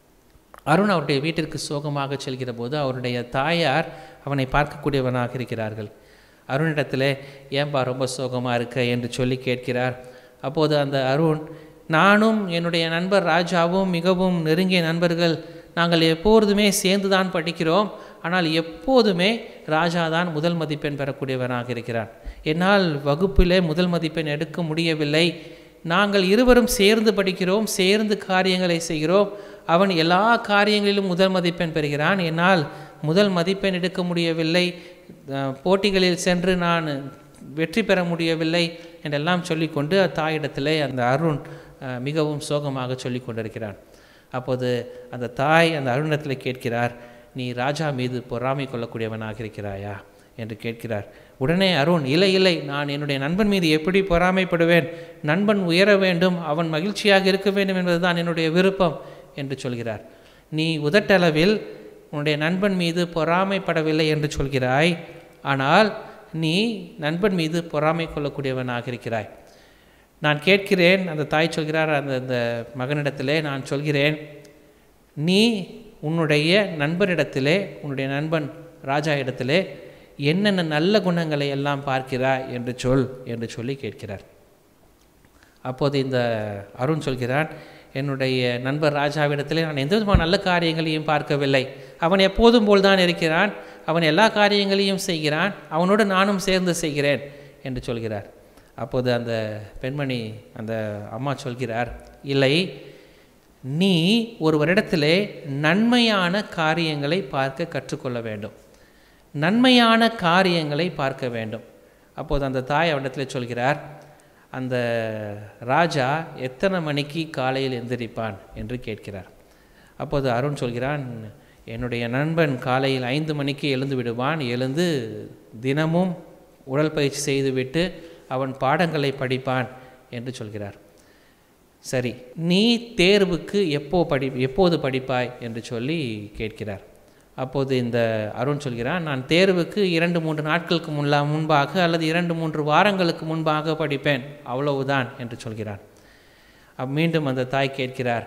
அருண் அவருடைய வீட்டிற்கு சோகமாக செல்கிற போது அவருடைய தாயார் அவனை பார்க்கக்கூடியவனாக இருக்கிறார்கள் அருணிடத்தில் ஏன்பா ரொம்ப சோகமாக இருக்க என்று சொல்லி கேட்கிறார் அப்போது அந்த அருண் நானும் என்னுடைய நண்பர் ராஜாவும் மிகவும் நெருங்கிய நண்பர்கள் நாங்கள் எப்பொழுதுமே சேர்ந்து தான் படிக்கிறோம் ஆனால் எப்போதுமே ராஜா தான் முதல் மதிப்பெண் பெறக்கூடியவனாக இருக்கிறான் என்னால் வகுப்பிலே முதல் மதிப்பெண் எடுக்க முடியவில்லை நாங்கள் இருவரும் சேர்ந்து படிக்கிறோம் சேர்ந்து காரியங்களை செய்கிறோம் அவன் எல்லா காரியங்களிலும் முதல் மதிப்பெண் பெறுகிறான் என்னால் முதல் மதிப்பெண் எடுக்க முடியவில்லை அஹ், போட்டிகளில் சென்று நான் வெற்றி பெற முடியவில்லை என்றெல்லாம் சொல்லிக்கொண்டு தாயிடத்திலே அந்த அருண் அஹ், மிகவும் சோகமாக சொல்லிக் கொண்டிருக்கிறான் அப்போது அந்த தாய் அந்த அருணத்தில் கேட்கிறார் நீ ராஜா மீது பொறாமை கொள்ளக்கூடியவனாக இருக்கிறாயா என்று கேட்கிறார் உடனே அருண் இல்லை இல்லை நான் என்னுடைய நண்பன் மீது எப்படி பொறாமைப்படுவேன் நண்பன் உயர வேண்டும் அவன் மகிழ்ச்சியாக இருக்க வேண்டும் என்பதுதான் என்னுடைய விருப்பம் என்று சொல்கிறார் நீ உதட்டளவில் உன்னுடைய நண்பன் மீது பொறாமைப்படவில்லை என்று சொல்கிறாய் ஆனால் நீ நண்பன் மீது பொறாமை கொள்ளக்கூடியவனாக இருக்கிறாய் நான் கேட்கிறேன் அந்த தாய் சொல்கிறார் அந்த அந்த மகனிடத்திலே நான் சொல்கிறேன் நீ உன்னுடைய நண்பனிடத்திலே உன்னுடைய நண்பன் ராஜா இடத்திலே என்னென்ன நல்ல குணங்களை எல்லாம் பார்க்கிறாய் என்று சொல் என்று சொல்லி கேட்கிறார் அப்போது இந்த அருண் சொல்கிறான் என்னுடைய நண்பர் ராஜாவிடத்திலே நான் எந்த விதமான நல்ல காரியங்களையும் பார்க்கவில்லை அவன் எப்போதும் போல் தான் இருக்கிறான் அவன் எல்லா காரியங்களையும் செய்கிறான் அவனோடு நானும் சேர்ந்து செய்கிறேன் என்று சொல்கிறார் அப்போது அந்த பெண்மணி அந்த அம்மா சொல்கிறார் இல்லை நீ ஒருவரிடத்திலே நன்மையான காரியங்களை பார்க்க கற்றுக்கொள்ள வேண்டும் நன்மையான காரியங்களை பார்க்க வேண்டும் அப்போது அந்த தாய் அவனிடத்தில் சொல்கிறார் அந்த ராஜா எத்தனை மணிக்கு காலையில் எந்திரிப்பான் என்று கேட்கிறார் அப்போது அருண் சொல்கிறான் என்னுடைய நண்பன் காலையில் ஐந்து மணிக்கு எழுந்து விடுவான் எழுந்து தினமும் உடற்பயிற்சி செய்துவிட்டு அவன் பாடங்களை படிப்பான் என்று சொல்கிறார் சரி நீ தேர்வுக்கு எப்போ படி எப்போது படிப்பாய் என்று சொல்லி கேட்கிறார் அப்போது இந்த அருண் சொல்கிறான் நான் தேர்வுக்கு இரண்டு மூன்று நாட்களுக்கு முல்லா முன்பாக அல்லது இரண்டு மூன்று வாரங்களுக்கு முன்பாக படிப்பேன் அவ்வளவுதான் என்று சொல்கிறான் அப் மீண்டும் அந்த தாய் கேட்கிறார்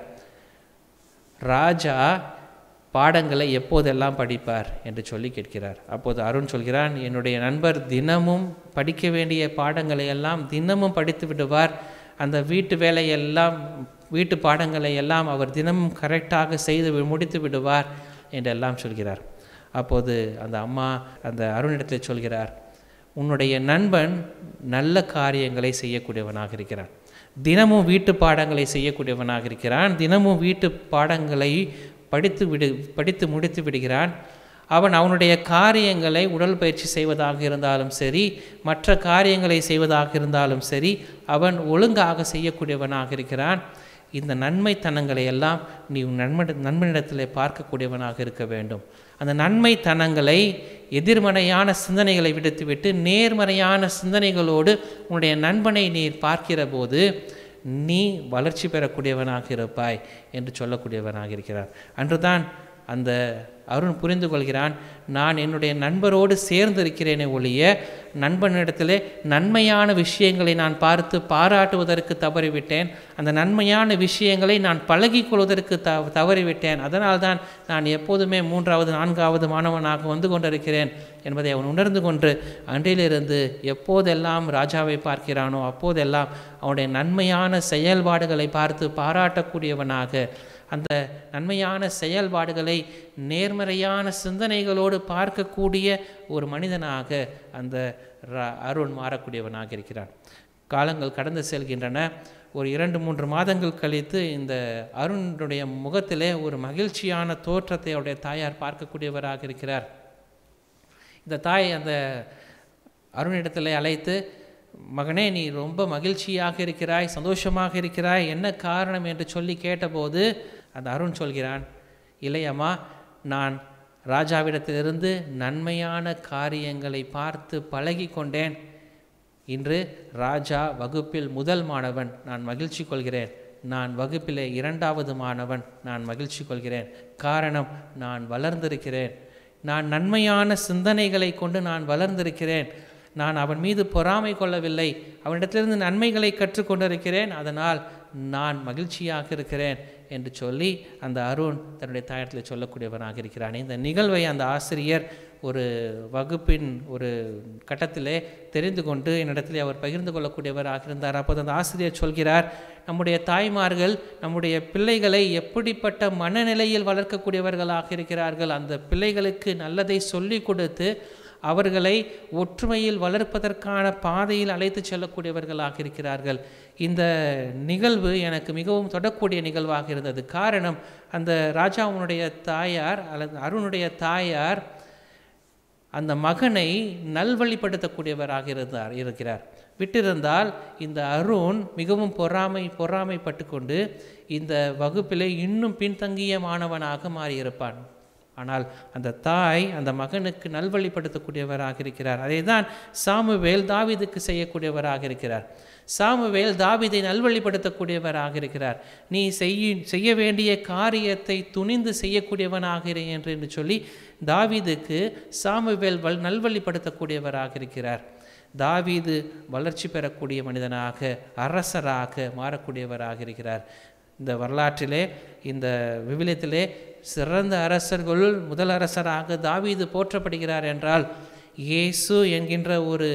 ராஜா பாடங்களை எப்போதெல்லாம் படிப்பார் என்று சொல்லி கேட்கிறார் அப்போது அருண் சொல்கிறான் என்னுடைய நண்பர் தினமும் படிக்க வேண்டிய பாடங்களை எல்லாம் தினமும் படித்து விடுவார் அந்த வீட்டு வேலையெல்லாம் வீட்டு பாடங்களை எல்லாம் அவர் தினமும் கரெக்டாக செய்து வி- முடித்து விடுவார் என்றெல்லாம் சொல்கிறார் அப்போது அந்த அம்மா அந்த அருணிடத்தில் சொல்கிறார் உன்னுடைய நண்பன் நல்ல காரியங்களை செய்யக்கூடியவனாக இருக்கிறான் தினமும் வீட்டு பாடங்களை செய்யக்கூடியவனாக இருக்கிறான் தினமும் வீட்டு பாடங்களை படித்து விடு படித்து முடித்து விடுகிறான் அவன் அவனுடைய காரியங்களை உடல் பயிற்சி செய்வதாக இருந்தாலும் சரி மற்ற காரியங்களை செய்வதாக இருந்தாலும் சரி அவன் ஒழுங்காக செய்யக்கூடியவனாக இருக்கிறான் இந்த நன்மைத்தனங்களை எல்லாம் நீ உன் நண்பன் நண்பனிடத்தில் பார்க்கக்கூடியவனாக இருக்க வேண்டும் அந்த நன்மைத்தனங்களை எதிர்மறையான சிந்தனைகளை விடுத்துவிட்டு நேர்மறையான சிந்தனைகளோடு உன்னுடைய நண்பனை நீ பார்க்கிற போது நீ வளர்ச்சி பெறக்கூடியவனாக இருப்பாய் என்று சொல்லக்கூடியவனாக இருக்கிறார் அன்றுதான் அந்த அருண் புரிந்து கொள்கிறான் நான் என்னுடைய நண்பரோடு சேர்ந்து இருக்கிறேனே ஒழிய நண்பனிடத்திலே நன்மையான விஷயங்களை நான் பார்த்து பாராட்டுவதற்கு தவறிவிட்டேன் அந்த நன்மையான விஷயங்களை நான் பழகிக் கொள்வதற்கு த தவறிவிட்டேன் அதனால்தான் நான் எப்போதுமே மூன்றாவது நான்காவது மாணவனாக வந்து கொண்டிருக்கிறேன் என்பதை அவன் உணர்ந்து கொண்டு அன்றிலிருந்து எப்போதெல்லாம் ராஜாவை பார்க்கிறானோ அப்போதெல்லாம் அவனுடைய நன்மையான செயல்பாடுகளை பார்த்து பாராட்டக்கூடியவனாக அந்த நன்மையான செயல்பாடுகளை நேர்மறையான சிந்தனைகளோடு பார்க்கக்கூடிய ஒரு மனிதனாக அந்த ர- அருண் மாறக்கூடியவனாக இருக்கிறான் காலங்கள் கடந்து செல்கின்றன ஒரு இரண்டு மூன்று மாதங்கள் கழித்து இந்த அருணுடைய முகத்திலே ஒரு மகிழ்ச்சியான தோற்றத்தை அவருடைய தாயார் பார்க்கக்கூடியவராக இருக்கிறார் இந்த தாய் அந்த அருணிடத்தில் அழைத்து மகனே நீ ரொம்ப மகிழ்ச்சியாக இருக்கிறாய் சந்தோஷமாக இருக்கிறாய் என்ன காரணம் என்று சொல்லி கேட்டபோது அந்த அருண் சொல்கிறான் இல்லையம்மா நான் ராஜாவிடத்திலிருந்து நன்மையான காரியங்களை பார்த்து பழகி கொண்டேன் இன்று ராஜா வகுப்பில் முதல் மாணவன் நான் மகிழ்ச்சி கொள்கிறேன் நான் வகுப்பிலே இரண்டாவது மாணவன் நான் மகிழ்ச்சி கொள்கிறேன் காரணம் நான் வளர்ந்திருக்கிறேன் நான் நன்மையான சிந்தனைகளை கொண்டு நான் வளர்ந்திருக்கிறேன் நான் அவன் மீது பொறாமை கொள்ளவில்லை அவனிடத்திலிருந்து நன்மைகளை கற்றுக்கொண்டிருக்கிறேன் அதனால் நான் மகிழ்ச்சியாக இருக்கிறேன் என்று சொல்லி அந்த அருண் தன்னுடைய தாயத்தில் சொல்லக்கூடியவனாக இருக்கிறான் இந்த நிகழ்வை அந்த ஆசிரியர் ஒரு வகுப்பின் ஒரு கட்டத்திலே தெரிந்து கொண்டு என்னிடத்திலே அவர் பகிர்ந்து கொள்ளக்கூடியவராக இருந்தார் அப்போது அந்த ஆசிரியர் சொல்கிறார் நம்முடைய தாய்மார்கள் நம்முடைய பிள்ளைகளை எப்படிப்பட்ட மனநிலையில் வளர்க்கக்கூடியவர்களாக இருக்கிறார்கள் அந்த பிள்ளைகளுக்கு நல்லதை சொல்லிக் கொடுத்து அவர்களை ஒற்றுமையில் வளர்ப்பதற்கான பாதையில் அழைத்து செல்லக்கூடியவர்களாக இருக்கிறார்கள் இந்த நிகழ்வு எனக்கு மிகவும் தொடக்கூடிய நிகழ்வாக இருந்தது காரணம் அந்த ராஜாவுனுடைய தாயார் அல்லது அருணுடைய தாயார் அந்த மகனை நல்வழிப்படுத்தக்கூடியவராக இருந்தார் இருக்கிறார் விட்டிருந்தால் இந்த அருண் மிகவும் பொறாமை பொறாமைப்பட்டு கொண்டு இந்த வகுப்பிலே இன்னும் பின்தங்கிய மாணவனாக மாறியிருப்பான் ஆனால் அந்த தாய் அந்த மகனுக்கு நல்வழிப்படுத்தக்கூடியவராக இருக்கிறார் அதை தான் சாமுவேல் தாவீதுக்கு செய்யக்கூடியவராக இருக்கிறார் சாமுவேல் தாவீதை நல்வழிப்படுத்தக்கூடியவராக இருக்கிறார் நீ செய்ய செய்ய வேண்டிய காரியத்தை துணிந்து செய்யக்கூடியவனாக இரு என்று என்று சொல்லி தாவீதுக்கு சாமுவேல் வல் நல்வழிப்படுத்தக்கூடியவராக இருக்கிறார் தாவீது வளர்ச்சி பெறக்கூடிய மனிதனாக அரசராக மாறக்கூடியவராக இருக்கிறார் இந்த வரலாற்றிலே இந்த விவிலியத்திலே சிறந்த அரசர்களுள் முதல் அரசராக தாவீது போற்றப்படுகிறார் என்றால் இயேசு என்கின்ற ஒரு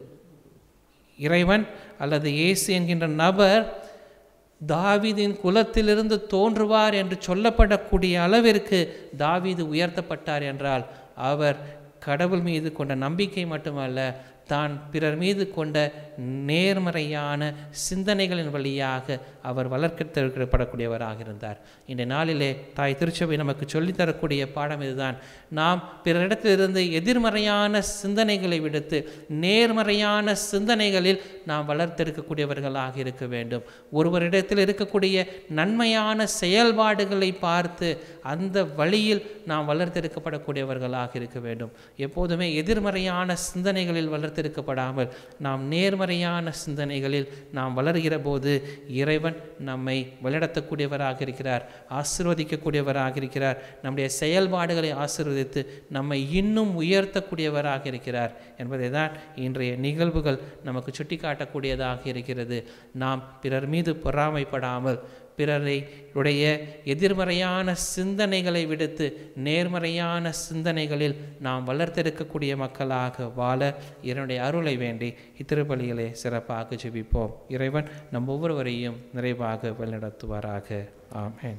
இறைவன் அல்லது இயேசு என்கின்ற நபர் தாவீதின் குலத்திலிருந்து தோன்றுவார் என்று சொல்லப்படக்கூடிய அளவிற்கு தாவீது உயர்த்தப்பட்டார் என்றால் அவர் கடவுள் மீது கொண்ட நம்பிக்கை மட்டுமல்ல தான் பிறர் மீது கொண்ட நேர்மறையான சிந்தனைகளின் வழியாக அவர் வளர்க்கப்படக்கூடியவராக இருந்தார் இந்த நாளிலே தாய் திருச்சபை நமக்கு சொல்லித்தரக்கூடிய பாடம் இதுதான் நாம் பிறரிடத்திலிருந்து எதிர்மறையான சிந்தனைகளை விடுத்து நேர்மறையான சிந்தனைகளில் நாம் வளர்த்தெடுக்கக்கூடியவர்களாக இருக்க வேண்டும் ஒருவரிடத்தில் இருக்கக்கூடிய நன்மையான செயல்பாடுகளை பார்த்து அந்த வழியில் நாம் வளர்த்தெடுக்கப்படக்கூடியவர்களாக இருக்க வேண்டும் எப்போதுமே எதிர்மறையான சிந்தனைகளில் வளர்த்தெடுக்கப்படாமல் நாம் நேர்மறையான சிந்தனைகளில் நாம் வளர்கிற போது இறைவன் நம்மை வழிநடத்தக்கூடியவராக இருக்கிறார் ஆசிர்வதிக்கக்கூடியவராக இருக்கிறார் நம்முடைய செயல்பாடுகளை ஆசீர்வதித்து நம்மை இன்னும் உயர்த்தக்கூடியவராக இருக்கிறார் என்பதை தான் இன்றைய நிகழ்வுகள் நமக்கு சுட்டிக்காட்டக்கூடியதாக இருக்கிறது நாம் பிறர் மீது பொறாமைப்படாமல் பிறரை உடைய எதிர்மறையான சிந்தனைகளை விடுத்து நேர்மறையான சிந்தனைகளில் நாம் வளர்த்தெடுக்கக்கூடிய மக்களாக வாழ இதனுடைய அருளை வேண்டி இத்திருப்பலிகளை சிறப்பாக ஜெபிப்போம் இறைவன் நம் ஒவ்வொருவரையும் நிறைவாக வழிநடத்துவாராக ஆமென்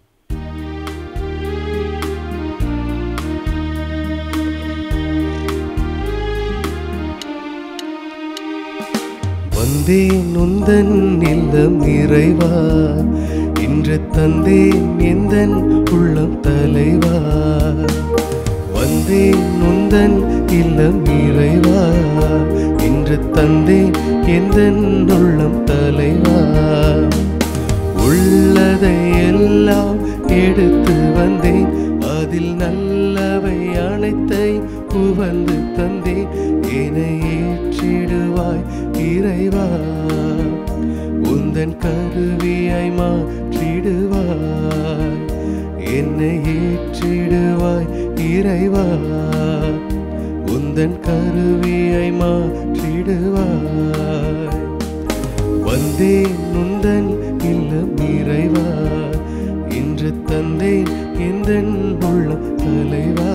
வந்தேன் உந்தன் இல்லம் இறைவா இன்று தந்தேன் எந்தன் உள்ளம் தலைவா வந்தேன் உந்தன் இல்லம் இறைவா இன்று தந்தேன் எந்தன் உள்ளம் தலைவா உள்ளதை எல்லாம் எடுத்து வந்தேன் அதில் நல்லவை அனைத்தை புகழ்ந்து தந்தேன் என்னை ஏற்றிடுவாய் இறைவா உந்தன் கருவியை மாற்றிடுவாய் என்னை ஏற்றிடுவாய் இறைவா உந்தன் கருவியை மாற்றிடுவாய் வந்தேன் உந்தன் இல்லம் இறைவா இன்று தந்தேன் எந்தன் உள்ளம் தலைவா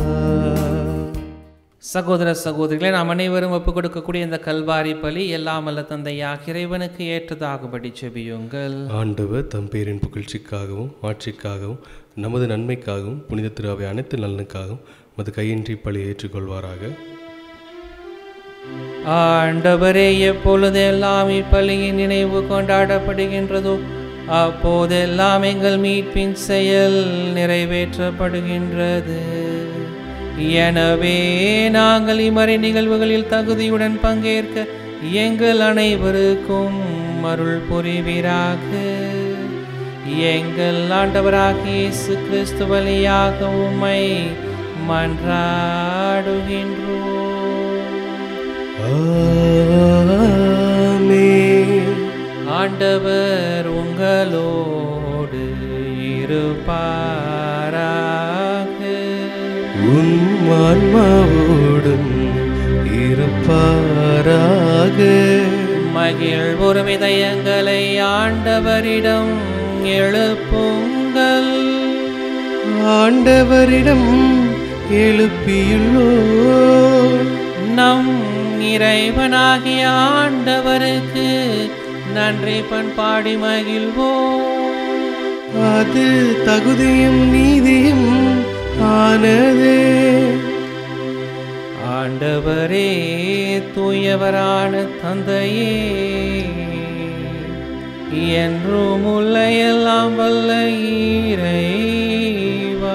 சகோதர சகோதரிகளே நாம் அனைவரும் ஒப்புக் கொடுக்கக்கூடிய இந்த கல்வாரி பலி எல்லாம் அல்ல தந்தையாக இறைவனுக்கு ஏற்றதாகும்படி செபியுங்கள் ஆண்டவர் தம் பேரின் புகழ்ச்சிக்காகவும் ஆட்சிக்காகவும் நமது நன்மைக்காகவும் புனித திருவை அனைத்து நலனுக்காகவும் மது கையின்றி பழி ஏற்றுக்கொள்வாராக ஆண்டவரே எப்பொழுதெல்லாம் இப்பலியின் நினைவு கொண்டாடப்படுகின்றதோ அப்போதெல்லாம் எங்கள் மீட்பின் செயல் நிறைவேற்றப்படுகின்றது எனவே நாங்கள் இம்மறை நிகழ்வுகளில் தகுதியுடன் பங்கேற்க எங்கள் அனைவருக்கும் அருள் புரிவீராக எங்கள் ஆண்டவராகிய இயேசு கிறிஸ்து வழியாக உம்மை மன்றாடுகின்றோம் ஆமென். ஆண்டவர் உங்களோடு இருப்பாராக உம் ஆன்மாவோடும் இருப்பாராக மகிழ் ஒரு இதயங்களை ஆண்டவரிடம் எழுப்புங்கள் ஆண்டவரிடம் எழுப்பியுள்ளோ நம் இறைவனாகிய ஆண்டவருக்கு நன்றி பண்பாடி மகிழ்வோம் அது தகுதியும் நீதியும் ஆனதே ஆண்டவரே தூயவரான தந்தையே என்றும் உள்ள எல்லாம் வல்ல இறைவா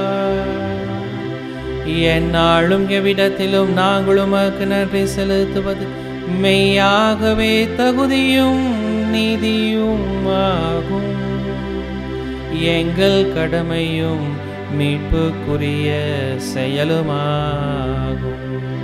எந்நாளும் எவ்விடத்திலும் நாங்கள் உமக்கு நன்றி செலுத்துவது மெய்யாகவே தகுதியும் நீதியும் ஆகும் எங்கள் கடமையும் மீட்புக்குரிய செயலுமாகும்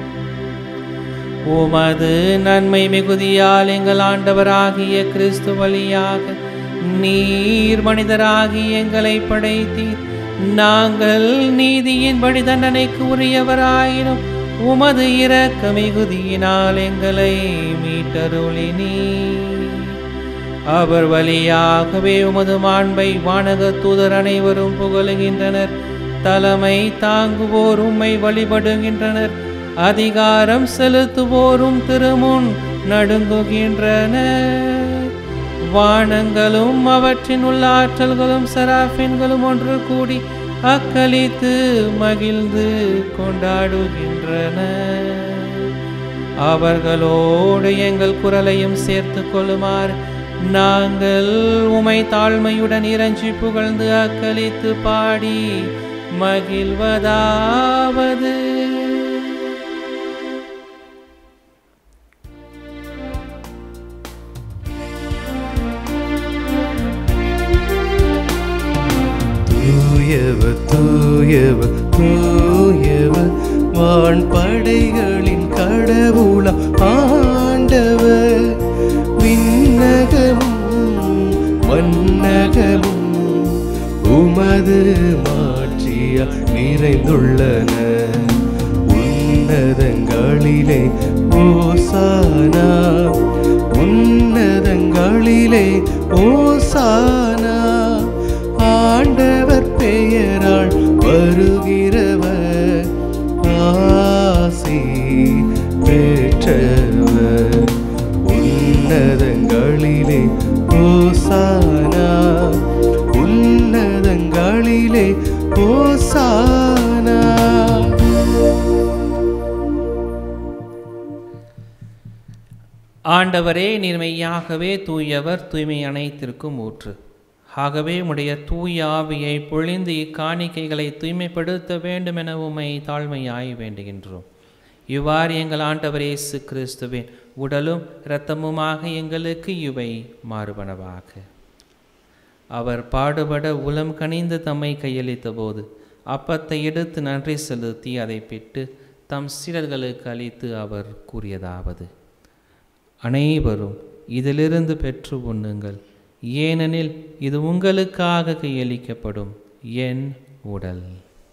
உமது நன்மை மிகுதியால் எங்கள் ஆண்டவராகிய கிறிஸ்து வழியாக நீர் மனிதராகி எங்களை படைத்தீர் நாங்கள் நீதியின்படி தண்டனைக்கு உரியவராயினும் உமது இரக்க மிகுதியினால் எங்களை மீட்டருளினீர் அவர் வழியாகவே உமது மாண்பை வானக தூதர் அனைவரும் புகழுகின்றனர் தலைமை தாங்குவோர் உம்மை வழிபடுகின்றனர் அதிகாரம் செலுத்துவோரும் திருமுன் நடுங்குகின்றனர் வானங்களும் அவற்றின் உள்ள ஆற்றல்களும் சராஃபின்களும் ஒன்று கூடி அக்களித்து மகிழ்ந்து கொண்டாடுகின்றன அவர்களோடு எங்கள் குரலையும் சேர்த்து கொள்ளுமாறு நாங்கள் உமை தாழ்மையுடன் இறைஞ்சி புகழ்ந்து அக்களித்து பாடி மகிழ்வதாவது தூயவ தூயவ தூயவ வான் படைகளின் கடவுள ஆண்டவர் விண்ணகமும் மன்னகமும் உமது மாட்சியா நிறைந்துள்ளன உன்னதங்களிலே ஓசானா உன்னதங்களிலே ஓசானா ஆண்டவர் பெயரால் வருகிறவர் ஆசி பெற்றவர் உன்னதங்களிலே ஓசானா உன்னதங்களிலே ஓசானா ஆண்டவரே நீர்மையாகவே தூயவர் தூய்மை அனைத்திற்கும் ஊற்று ஆகவே உடைய தூய ஆவியை பொழிந்து இக்காணிக்கைகளை தூய்மைப்படுத்த வேண்டுமென உம்மை தாழ்மையாய் வேண்டுகின்றோம் இவ்வாறு எங்கள் ஆண்டவர் இயேசு கிறிஸ்துவின் உடலும் இரத்தமுமாக எங்களுக்கு இவை மாறுபனவாக அவர் பாடுபட உளம் கனிந்து தம்மை கையளித்த போது அப்பத்தை எடுத்து நன்றி செலுத்தி அதை பிட்டு தம் சீடர்களுக்கு அளித்து அவர் கூறியதாவது அனைவரும் இதிலிருந்து பெற்று உண்ணுங்கள் ஏனெனில் இது உங்களுக்காக கையளிக்கப்படும் என் உடல்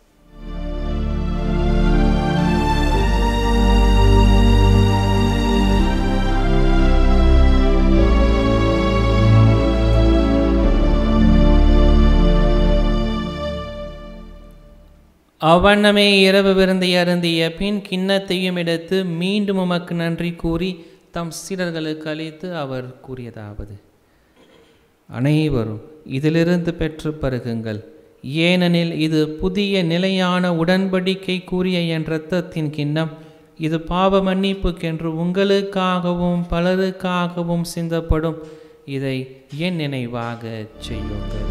அவ்வண்ணமே இரவு விருந்தை அருந்திய பின் கிண்ணத்தையும் எடுத்து மீண்டும் உமக்கு நன்றி கூறி தம் சீடர்களுக்கு அளித்து அவர் கூறியதாவது அனைவரும் இதிலிருந்து பெற்று பருகுங்கள் ஏனெனில் இது புதிய நிலையான உடன்படிக்கை கூறிய என் இரத்தத்தின் கிண்ணம் இது பாவ மன்னிப்புக்கென்று உங்களுக்காகவும் பலருக்காகவும் சிந்தப்படும் இதை என் நினைவாக செய்யுங்கள்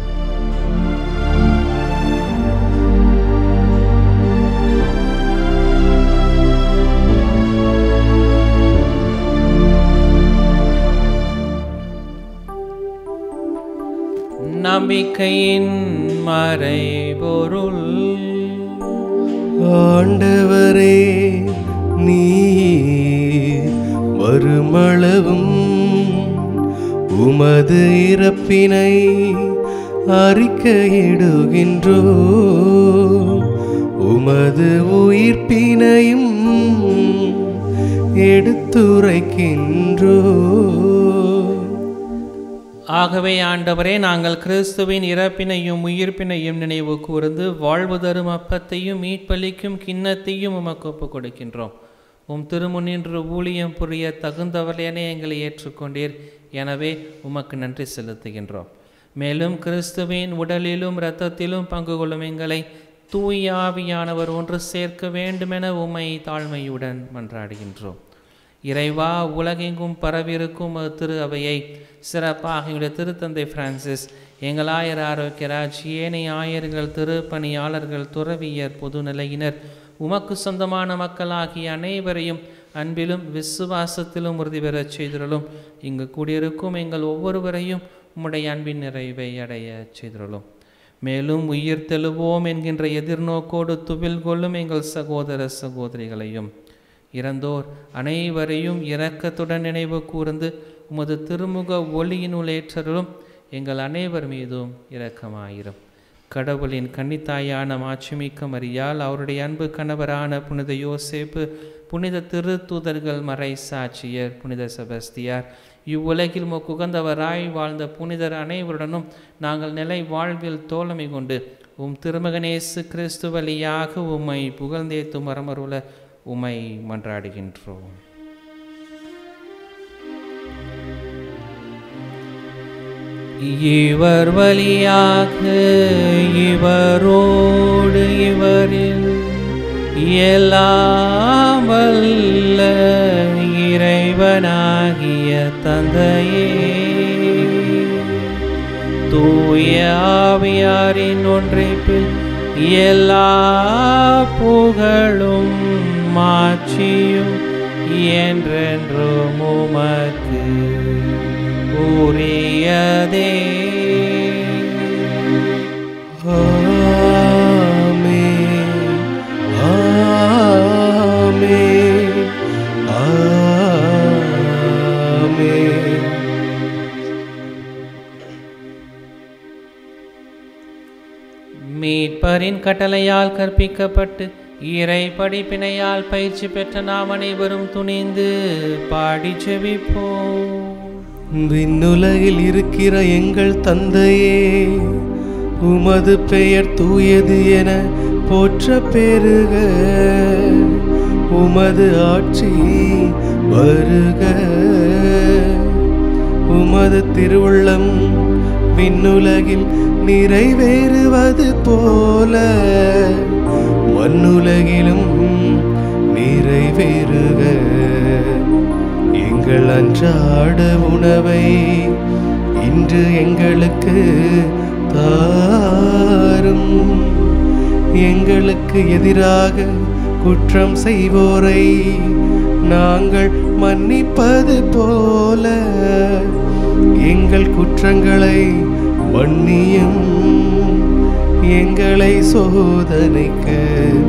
நம்பிக்கையின் மறைபொருள் ஆண்டவரே நீ வருமளவும் உமது இறப்பினை அறிக்கையிடுகின்றோ உமது உயிர்ப்பினையும் எடுத்துரைக்கின்றோ ஆகவே ஆண்டவரே நாங்கள் கிறிஸ்துவின் இறப்பினையும் உயிர்ப்பினையும் நினைவு கூர்ந்து வாழ்வு தரும் அப்பத்தையும் மீட்பளிக்கும் கிண்ணத்தையும் உமக்கு ஒப்புக் கொடுக்கின்றோம் உம் திருமுன்னின்று ஊழியம் புரிய தகுந்தவர்களென எங்களை ஏற்றுக்கொண்டீர் எனவே உமக்கு நன்றி செலுத்துகின்றோம் மேலும் கிறிஸ்துவின் உடலிலும் இரத்தத்திலும் பங்கு கொள்ளும் எங்களை தூய ஆவியானவர் ஒன்று சேர்க்க வேண்டுமென உம்மை தாழ்மையுடன் மன்றாடுகின்றோம் இறைவா உலகெங்கும் பரவிருக்கும் உமது திரு அவையை சிறப்பாக எங்களுடைய திருத்தந்தை பிரான்சிஸ் எங்கள் ஆயர் ஆரோக்கியராஜ் ஏனைய ஆயர்கள் திருப்பணியாளர்கள் துறவியர் பொதுநிலையினர் உமக்கு சொந்தமான மக்களாகிய அனைவரையும் அன்பிலும் விசுவாசத்திலும் உறுதி பெறச் செய்திருளும் இங்கு கூடியிருக்கும் எங்கள் ஒவ்வொருவரையும் உம்முடைய அன்பின் நிறைவை அடைய செய்திருளும் மேலும் உயிர் தெழுவோம் என்கின்ற எதிர்நோக்கோடு துவில் கொள்ளும் எங்கள் சகோதர சகோதரிகளையும் இறந்தோர் அனைவரையும் இரக்கத்துடன் நினைவு கூர்ந்து உமது திருமுக ஒளியினுள் ஏற்றலும் எங்கள் அனைவர் மீதும் இரக்கமாயிரும் கடவுளின் கன்னித்தாயான மாட்சிமிக்க மரியால் அவருடைய அன்பு கணவரான புனித யோசேப்பு புனித திருத்தூதர்கள் மறை சாட்சியர் புனித செபஸ்தியார் இவ்வுலகில் முக்குகந்தவராய் வாழ்ந்த புனிதர் அனைவருடனும் நாங்கள் நிலை வாழ்வில் தோழமை கொண்டு உம் திருமகனேசு கிறிஸ்து வழியாக உம்மை புகழ்ந்தேத்து மரமருள உம்மை மன்றாடுகின்றோம் இவர் வழியாக இவரோடு இவரில் எல்லாம் வல்ல இறைவனாகிய தந்தையே தூய ஆவியாரின் ஒன்றைப்பில் எல்லா புகழும் மாட்சியும் என்றென்றும் உமக்கு உரியதே ஆமென் ஆமென் ஆமென் மீட்பரின் கட்டளையால் கற்பிக்கப்பட்டு இறை படிப்பினையால் பயிற்சி பெற்ற நாம் அனைவரும் துணிந்து பாடி செவிப்போம் விண்ணுலகில் இருக்கிற எங்கள் தந்தையே உமது பெயர் தூயது என போற்ற பெருக உமது ஆட்சி வருக உமது திருவுள்ளம் விண்ணுலகில் நிறைவேறுவது போல மண்ணுலகிலும் நிறைவேறுக எங்கள் அன்றாட உணவை இன்று எங்களுக்கு தாரும் எங்களுக்கு எதிராக குற்றம் செய்வோரை நாங்கள் மன்னிப்பது போல எங்கள் குற்றங்களை மன்னியும் எங்களை சோதனைக்கு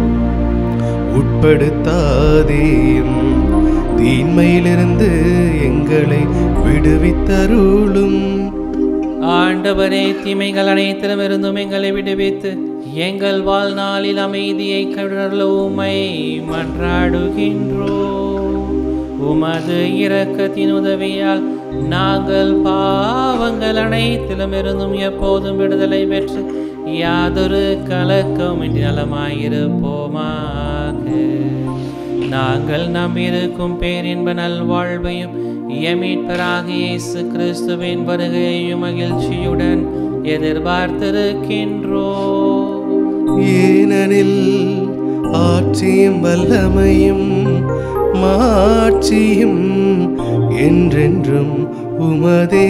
உட்படுத்தாதேயும் தீன்மையிலிருந்து எங்களை விடுவித்தருளும் ஆண்டவரே தீமைகள் அனைத்திலும் இருந்தும் எங்களை விடுவித்து எங்கள் வாழ்நாளில் அமைதியை கடல உமை மன்றாடுகின்றோ உமது இரக்கத்தின் உதவியால் நாங்கள் பாவங்கள் அனைத்திலும் இருந்தும் எப்போதும் விடுதலை பெற்று யாதொரு கலக்கமின்றி நலமாயிருப்போமாக நாங்கள் நம்பியிருக்கும் பேரின்ப நல்வாழ்வையும் எமீட்பராக இயேசு கிறிஸ்துவின் வருகையையும் மகிழ்ச்சியுடன் எதிர்பார்த்திருக்கின்றோ ஏனெனில் ஆட்சியும் வல்லமையும் மாட்சியும் என்றென்றும் உமதே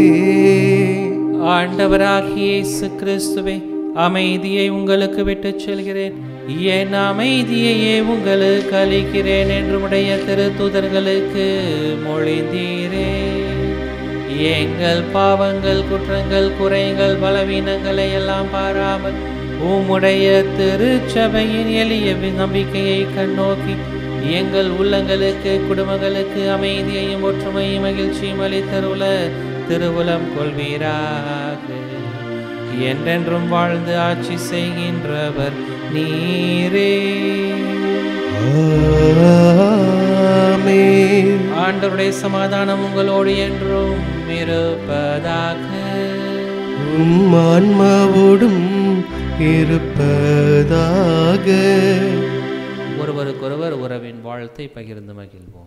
ஆண்டவராகிய இயேசு கிறிஸ்துவே அமைதியை உங்களுக்கு விட்டுச் செல்கிறேன் என் அமைதியையே உங்களுக்கு அளிக்கிறேன் என்று உடைய திருத்தூதர்களுக்கு மொழிந்தீரே எங்கள் பாவங்கள் குற்றங்கள் குறைகள் பலவீனங்களை எல்லாம் பாராமல் உம்முடைய திருச்சபையின் எளிய வி- நம்பிக்கையை கண்ணோக்கி எங்கள் உள்ளங்களுக்கு குடும்பங்களுக்கு அமைதியையும் ஒற்றுமையும் மகிழ்ச்சியும் அளித்தருள திருவுலம் கொள்வீராக என்றென்றும் வாழ்ந்து ஆட்சி செய்கின்றவர் நீரே ஆமென். ஆண்டவருடைய சமாதானம் உங்களோடு என்றும் இருப்பதாக உம் ஆன்மாவோடும் இருப்பதாக ஒருவருக்கொருவர் உறவின் வாழ்த்தை பகிர்ந்து மகிழ்வோம்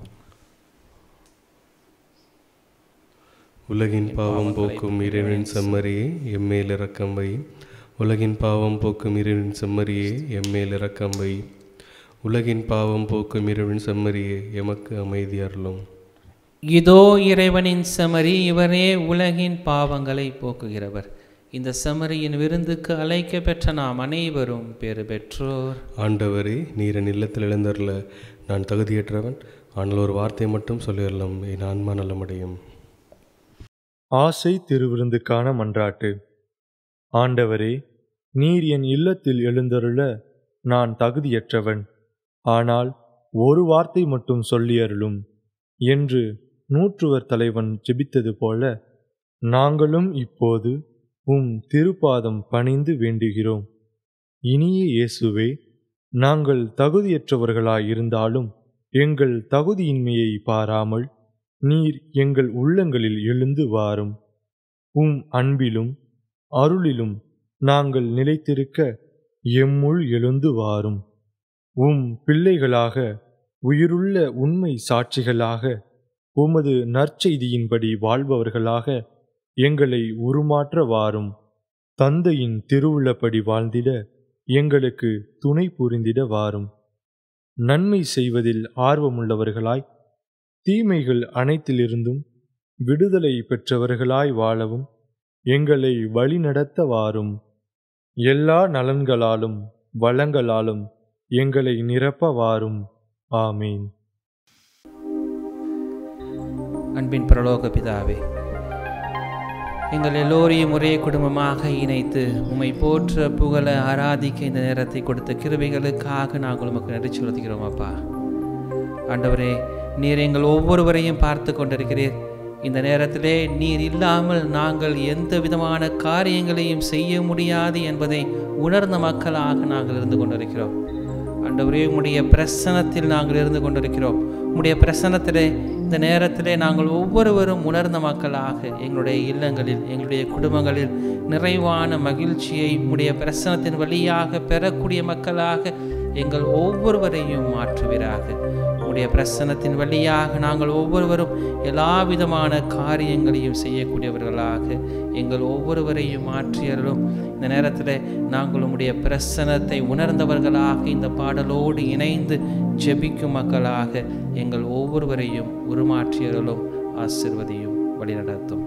உலகின் பாவம் போக்கும் இறைவனின் செம்மறியே எம்மேல் இரக்கம் வை உலகின் பாவம் போக்கும் இறைவனின் செம்மறியே எம்மேல் இரக்கம் வை உலகின் பாவம் போக்கும் இறைவனின் செம்மறியே எமக்கு அமைதி அருளும் இதோ இறைவனின் செமரி இவரே உலகின் பாவங்களை போக்குகிறவர் இந்த செமரியின் விருந்துக்கு அழைக்க பெற்ற நாம் அனைவரும் பெறு பெற்றோர் ஆண்டவரே நீர் என் இல்லத்தில் எழுந்தருள நான் தகுதியற்றவன் ஆனால் ஒரு வார்த்தை மட்டும் சொல்லிடலாம் என் ஆன்மா நலமடையும் ஆசை திருவிருந்துக்கான மன்றாட்டு ஆண்டவரே நீர் என் இல்லத்தில் எழுந்தருள நான் தகுதியற்றவன் ஆனால் ஒரு வார்த்தை மட்டும் சொல்லியருளும் என்று நூற்றுவர் தலைவன் ஜெபித்தது போல நாங்களும் இப்போது உம் திருப்பாதம் பணிந்து வேண்டுகிறோம் இனிய இயேசுவே நாங்கள் தகுதியற்றவர்களாயிருந்தாலும் எங்கள் தகுதியின்மையை பாராமல் நீர் எங்கள் உள்ளங்களில் எழுந்து வாரும் உம் அன்பிலும் அருளிலும் நாங்கள் நிலைத்திருக்க எம்முள் எழுந்து வாரும் உம் பிள்ளைகளாக உயிருள்ள உண்மை சாட்சிகளாக உமது நற்செய்தியின்படி வாழ்பவர்களாக எங்களை உருமாற்ற வாரும் தந்தையின் திருவுள்ளப்படி வாழ்ந்திட எங்களுக்கு துணை புரிந்திட வாரும் நன்மை செய்வதில் ஆர்வமுள்ளவர்களாய் தீமைகள் அனைத்திலிருந்தும் விடுதலை பெற்றவர்களாய் வாழவும் எங்களை வழிநடத்த வாரும் எல்லா நலன்களாலும் வளங்களாலும் எங்களை நிரப்ப வாரும் ஆமீன் அன்பின் பிரலோக பிதாவே எங்கள் எல்லோரையும் ஒரே குடும்பமாக இணைத்து உம்மை போற்ற புகழ ஆராதிக்க இந்த நேரத்தை கொடுத்த கிருபைகளுக்காக நாங்கள் உமக்கு நன்றி செலுத்துகிறோம் அப்பா ஆண்டவரே நீர் எங்கள் ஒவ்வொருவரையும் பார்த்து கொண்டிருக்கிறீர் இந்த நேரத்திலே நீர் இல்லாமல் நாங்கள் எந்த விதமான காரியங்களையும் செய்ய முடியாது என்பதை உணர்ந்த மக்களாக நாங்கள் இருந்து கொண்டிருக்கிறோம் ஆண்டவரே உம்முடைய பிரசனத்தில் நாங்கள் இருந்து கொண்டிருக்கிறோம் உம்முடைய பிரசனத்திலே இந்த நேரத்திலே நாங்கள் ஒவ்வொருவரும் உணர்ந்த மக்களாக எங்களுடைய இல்லங்களில் எங்களுடைய குடும்பங்களில் நிறைவான மகிழ்ச்சியை உம்முடைய பிரசனத்தின் வழியாக பெறக்கூடிய மக்களாக எங்கள் ஒவ்வொருவரையும் மாற்றுவீராக உம்முடைய பிரசனத்தின் வழியாக நாங்கள் ஒவ்வொருவரும் எல்லா விதமான காரியங்களையும் செய்யக்கூடியவர்களாக எங்கள் ஒவ்வொருவரையும் மாற்றியலும் இந்த நேரத்தில் நாங்கள் உம்முடைய பிரசனத்தை உணர்ந்தவர்களாக இந்த பாடலோடு இணைந்து ஜெபிக்கும் மக்களாக எங்கள் ஒவ்வொருவரையும் உருமாற்றியலும் ஆசிர்வதியும் வழிநடத்தும்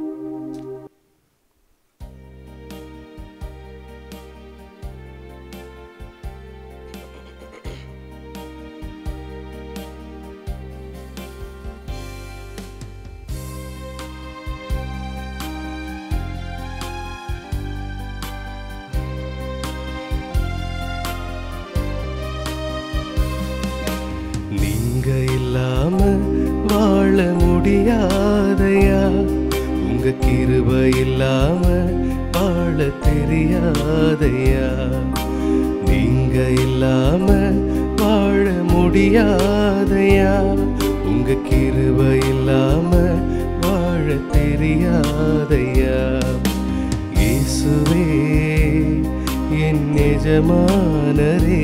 நீங்க இல்லாம வாழ முடியாதையா உங்க கிருப இல்லாம வாழ தெரியாதையா நீங்க இல்லாம வாழ முடியாதையா உங்க கிருப இல்லாம வாழ தெரியாதையா இயேசுவே என் எஜமானரே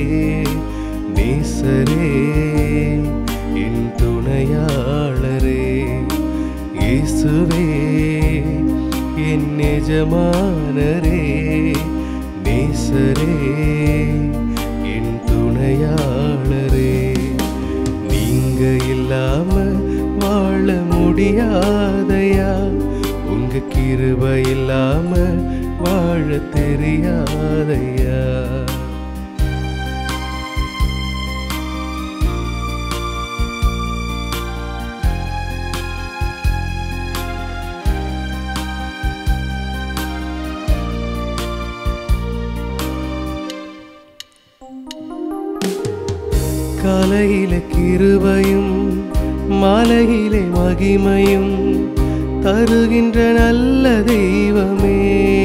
நேசரே என் துணையாளரே இயேசுவே என் எஜமானரே நேசரே என் துணையாளரே நீங்க இல்லாம வாழ முடியாதையா உங்க கிருப இல்லாம வாழ தெரியாதையா காலையில கிருபையும் மாலையிலே மகிமையும் தருகின்ற நல்ல தெய்வமே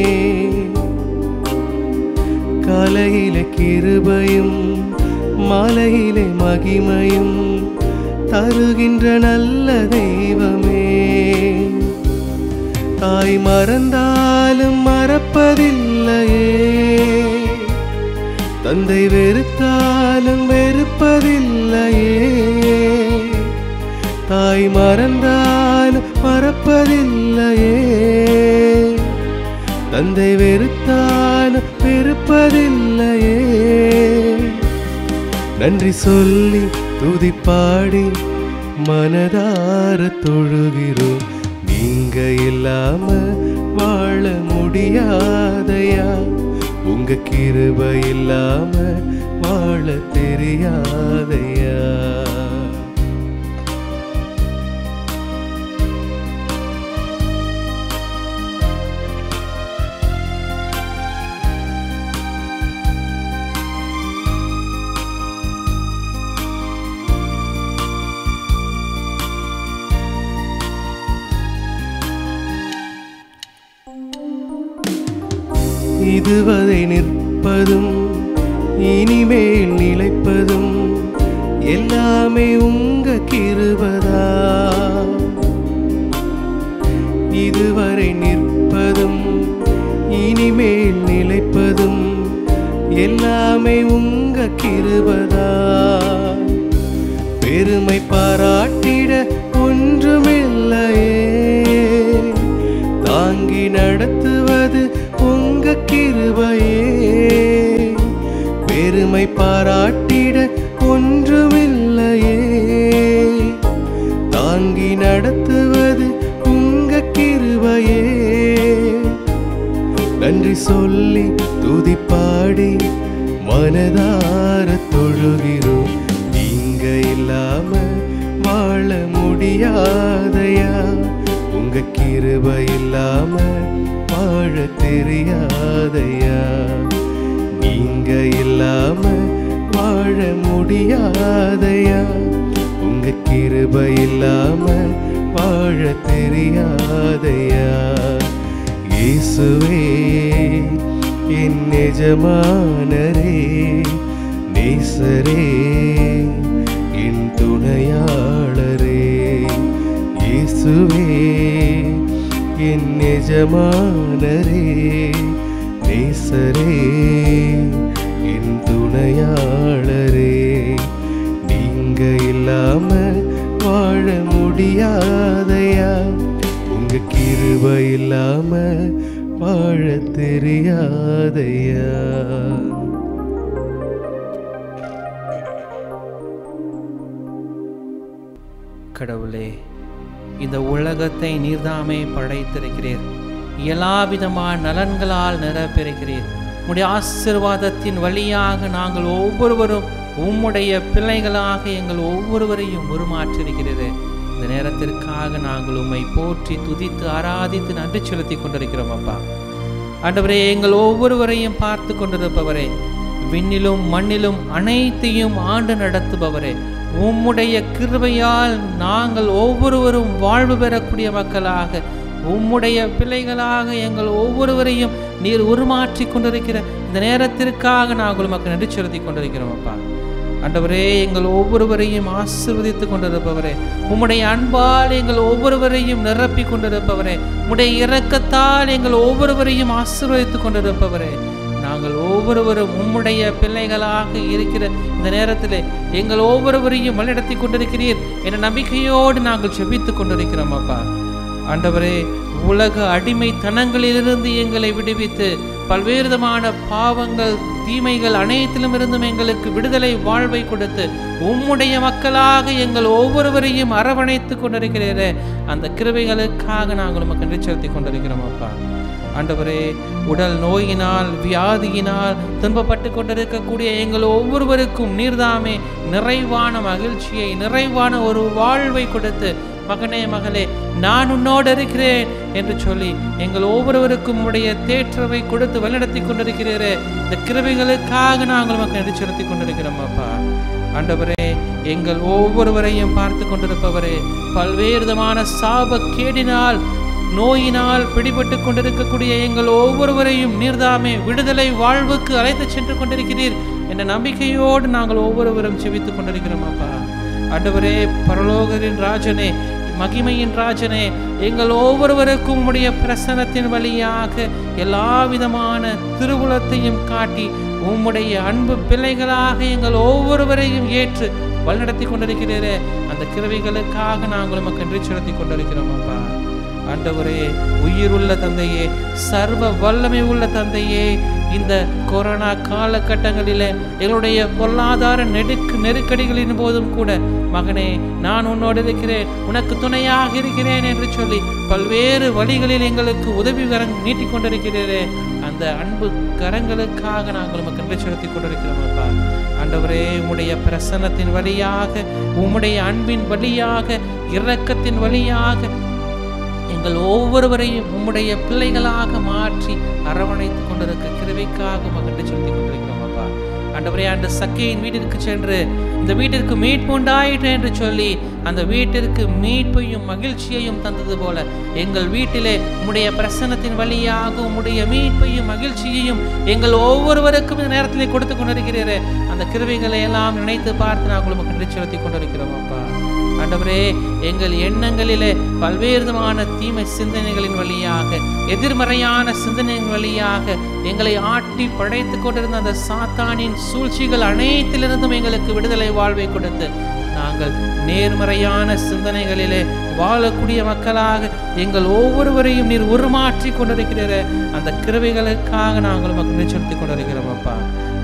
காலையில கிருபையும் மாலையிலே மகிமையும் தருகின்ற நல்ல தெய்வமே தாய் மறந்தாலும் மறப்பதில்லையே தந்தை வெறுத்தாலும் வெறுப்பதில்லையே தாய் மறந்தாலும் மறப்பதில்லையே தந்தை வெறுத்தாலும் வெறுப்பதில்லையே நன்றி சொல்லி துதிப்பாடி மனதார தொழுகிறோம் நீங்க இல்லாம வாழ முடியாதையா உங்க கிருப இல்லாம வாழ தெரியாதையா இதுவரை நிற்பதும் இனிமேல் நிலைப்பதும் எல்லாமே உங்க கிருபதா இதுவரை நிற்பதும் இனிமேல் நிலைப்பதும் எல்லாமே உங்க கிருபதா பெருமை பாராட்டிட ஒன்றுமில்லையே தாங்கி நடத்துவது உங்க கிருபையே பெருமை பாராட்டிட ஒன்றுமில்லையே தாங்கி நடத்துவது உங்க கிருபையே நன்றி சொல்லி துதி பாடி மனதார தொழுகிறோம் நீங்க இல்லாம வாழ முடியாதையா உங்க கிருபை இல்லாம வாழ தெரியாதையா நீங்க இல்லாம வாழ முடியாதையா உங்க கிருபை இல்லாம வாழ தெரியாதையா இயேசுவே என் எஜமானரே நேசரே என் துணையாளரே இயேசுவே என் எஜமானரே நேசரே என் துணையாளரே நீங்க இல்லாம வாழ முடியாதையா உங்க கிருபை இல்லாம வாழ தெரியாதையா கடவுளே இந்த உலகத்தை நீர்தாமே படைத்திருக்கிறீர் எல்லா விதமான நலன்களால் நிரப்பியிருக்கிறீர் உம்முடைய ஆசிர்வாதத்தின் வழியாக நாங்கள் ஒவ்வொருவரும் உம்முடைய பிள்ளைகளாக எங்கள் ஒவ்வொருவரையும் உருமாற்றிருக்கிறது இந்த நேரத்திற்காக நாங்கள் உம்மை போற்றி துதித்து ஆராதித்து நன்றி செலுத்தி கொண்டிருக்கிறோம் அப்பா ஆண்டவரே எங்கள் ஒவ்வொருவரையும் பார்த்து கொண்டிருப்பவரே விண்ணிலும் மண்ணிலும் அனைத்தையும் ஆண்டு நடத்துபவரே உம்முடைய கிருபையால் நாங்கள் ஒவ்வொருவரும் வாழ்வு பெறக்கூடிய மக்களாக உம்முடைய பிள்ளைகளாக எங்கள் ஒவ்வொருவரையும் நீர் உருமாற்றி கொண்டிருக்கிற இந்த நேரத்திற்காக நாங்கள் உமக்கு நன்றி செலுத்தி கொண்டிருக்கிறோம் அப்பா ஆண்டவரே எங்கள் ஒவ்வொருவரையும் ஆசீர்வதித்து கொண்டிருப்பவரே உம்முடைய அன்பால் எங்கள் ஒவ்வொருவரையும் நிரப்பி கொண்டிருப்பவரே உம்முடைய இரக்கத்தால் எங்கள் ஒவ்வொருவரையும் ஆசீர்வதித்து கொண்டிருப்பவரே நாங்கள் ஒவ்வொருவரும் உம்முடைய பிள்ளைகளாக இருக்கிற இந்த நேரத்தில் எங்கள் ஒவ்வொருவரையும் வழிநடத்தி கொண்டிருக்கிறீர் என்ற நம்பிக்கையோடு நாங்கள் செபித்து கொண்டிருக்கிறோம் அப்பா ஆண்டவரே உலக அடிமைத்தனங்களிலிருந்து எங்களை விடுவித்து பல்வேறு விதமான பாவங்கள் தீமைகள் அனைத்திலும் இருந்தும் எங்களுக்கு விடுதலை வாழ்வை கொடுத்து உம்முடைய மக்களாக எங்கள் ஒவ்வொருவரையும் அரவணைத்து கொண்டிருக்கிறீரே அந்த கிருபைகளுக்காக நாங்கள் உமக்கு நன்றி செலுத்தி கொண்டிருக்கிறோம் அப்பா ஆண்டவரே உடல் நோயினால் வியாதியினால் துன்பப்பட்டு கொண்டிருக்கக்கூடிய எங்கள் ஒவ்வொருவருக்கும் நீர்தாமே நிறைவான மகிழ்ச்சியை நிறைவான ஒரு வாழ்வை கொடுத்து மகனே மகளே நான் உன்னோடு இருக்கிறேன் என்று சொல்லி எங்கள் ஒவ்வொருவருக்கும் உடைய தேற்றவை கொடுத்து வழிநடத்தி கொண்டிருக்கிறீரே இந்த கிருபைகளுக்காக நாங்கள் உமக்கு நன்றி செலுத்தி கொண்டிருக்கிறோம் அப்பா ஆண்டவரே எங்கள் ஒவ்வொருவரையும் பார்த்து கொண்டிருப்பவரே பல்வேறு விதமான சாப கேடினால் நோயினால் பிடிபட்டு கொண்டிருக்கக்கூடிய எங்கள் ஒவ்வொருவரையும் நீர்தாமே விடுதலை வாழ்வுக்கு அழைத்து சென்று கொண்டிருக்கிறீர் என்ற நம்பிக்கையோடு நாங்கள் ஒவ்வொருவரும் செவித்துக் கொண்டிருக்கிறோம் அப்பா ஆண்டவரே பரலோகரின் ராஜனே மகிமையின் ராஜனே எங்கள் ஒவ்வொருவருக்கும் உடைய பிரசனத்தின் வழியாக எல்லா விதமான திருவுளத்தையும் காட்டி உம்முடைய அன்பு பிள்ளைகளாக எங்கள் ஒவ்வொருவரையும் ஏற்று வழிநடத்தி கொண்டிருக்கிறீரே அந்த கிருவிகளுக்காக நாங்கள் உமக்கு நன்றி செலுத்தி கொண்டிருக்கிறோம் அப்பா ஆண்டவரே உயிருள்ள தந்தையே சர்வ வல்லமை உள்ள தந்தையே இந்த கொரோனா காலகட்டங்களிலே எங்களுடைய பொருளாதார நெடுக்கு நெருக்கடிகளின் போதும் கூட மகனே நான் உன்னோடு இருக்கிறேன் உனக்கு துணையாக இருக்கிறேன் என்று சொல்லி பல்வேறு வழிகளில் எங்களுக்கு உதவி கரம் நீட்டிக் கொண்டிருக்கிறீரே அந்த அன்பு கரங்களுக்காக நாங்கள் உமக்கு நன்றி செலுத்தி கொண்டிருக்கிறோம் அப்பா ஆண்டவரே உம்முடைய பிரசன்னத்தின் வழியாக உம்முடைய அன்பின் வழியாக இரக்கத்தின் வழியாக எங்கள் ஒவ்வொருவரையும் உம்முடைய பிள்ளைகளாக மாற்றி அரவணைத்து கொண்டிருக்க கிருவைக்காக மகிழ்ந்து செலுத்தி கொண்டிருக்கிறோம் அப்பா ஆண்டவரே ஆண்டு சக்கையின் வீட்டிற்கு சென்று இந்த வீட்டிற்கு மீட்பு உண்டாயிற்று என்று சொல்லி அந்த வீட்டிற்கு மீட்பையும் மகிழ்ச்சியையும் தந்தது போல எங்கள் வீட்டிலே உம்முடைய பிரசன்னத்தின் வழியாக உம்முடைய மீட்பையும் மகிழ்ச்சியையும் எங்கள் ஒவ்வொருவருக்கும் இந்த நேரத்திலே கொடுத்து கொண்டிருக்கிறீரே அந்த கிருவைகளை எல்லாம் நினைத்து பார்த்து நாங்கள் உமக்கு நன்றி செலுத்தி கொண்டிருக்கிறோம் அப்பா ஆண்டவரே எங்கள் எண்ணங்களிலே பல்வேறு விதமான தீமை சிந்தனைகளின் வழியாக எதிர்மறையான சிந்தனையின் வழியாக எங்களை ஆட்டி படைத்து கொண்டிருந்த அந்த சாத்தானின் சூழ்ச்சிகள் அனைத்திலிருந்தும் எங்களுக்கு விடுதலை வாழ்வை கொடுத்து நாங்கள் நேர்மறையான சிந்தனைகளிலே வாழக்கூடிய மக்களாக எங்கள் ஒவ்வொருவரையும் நீர் உருமாற்றி கொண்டிருக்கிற அந்த கிருவைகளுக்காக நாங்கள் மக்கள் செலுத்தி கொண்டிருக்கிறோம் அப்பா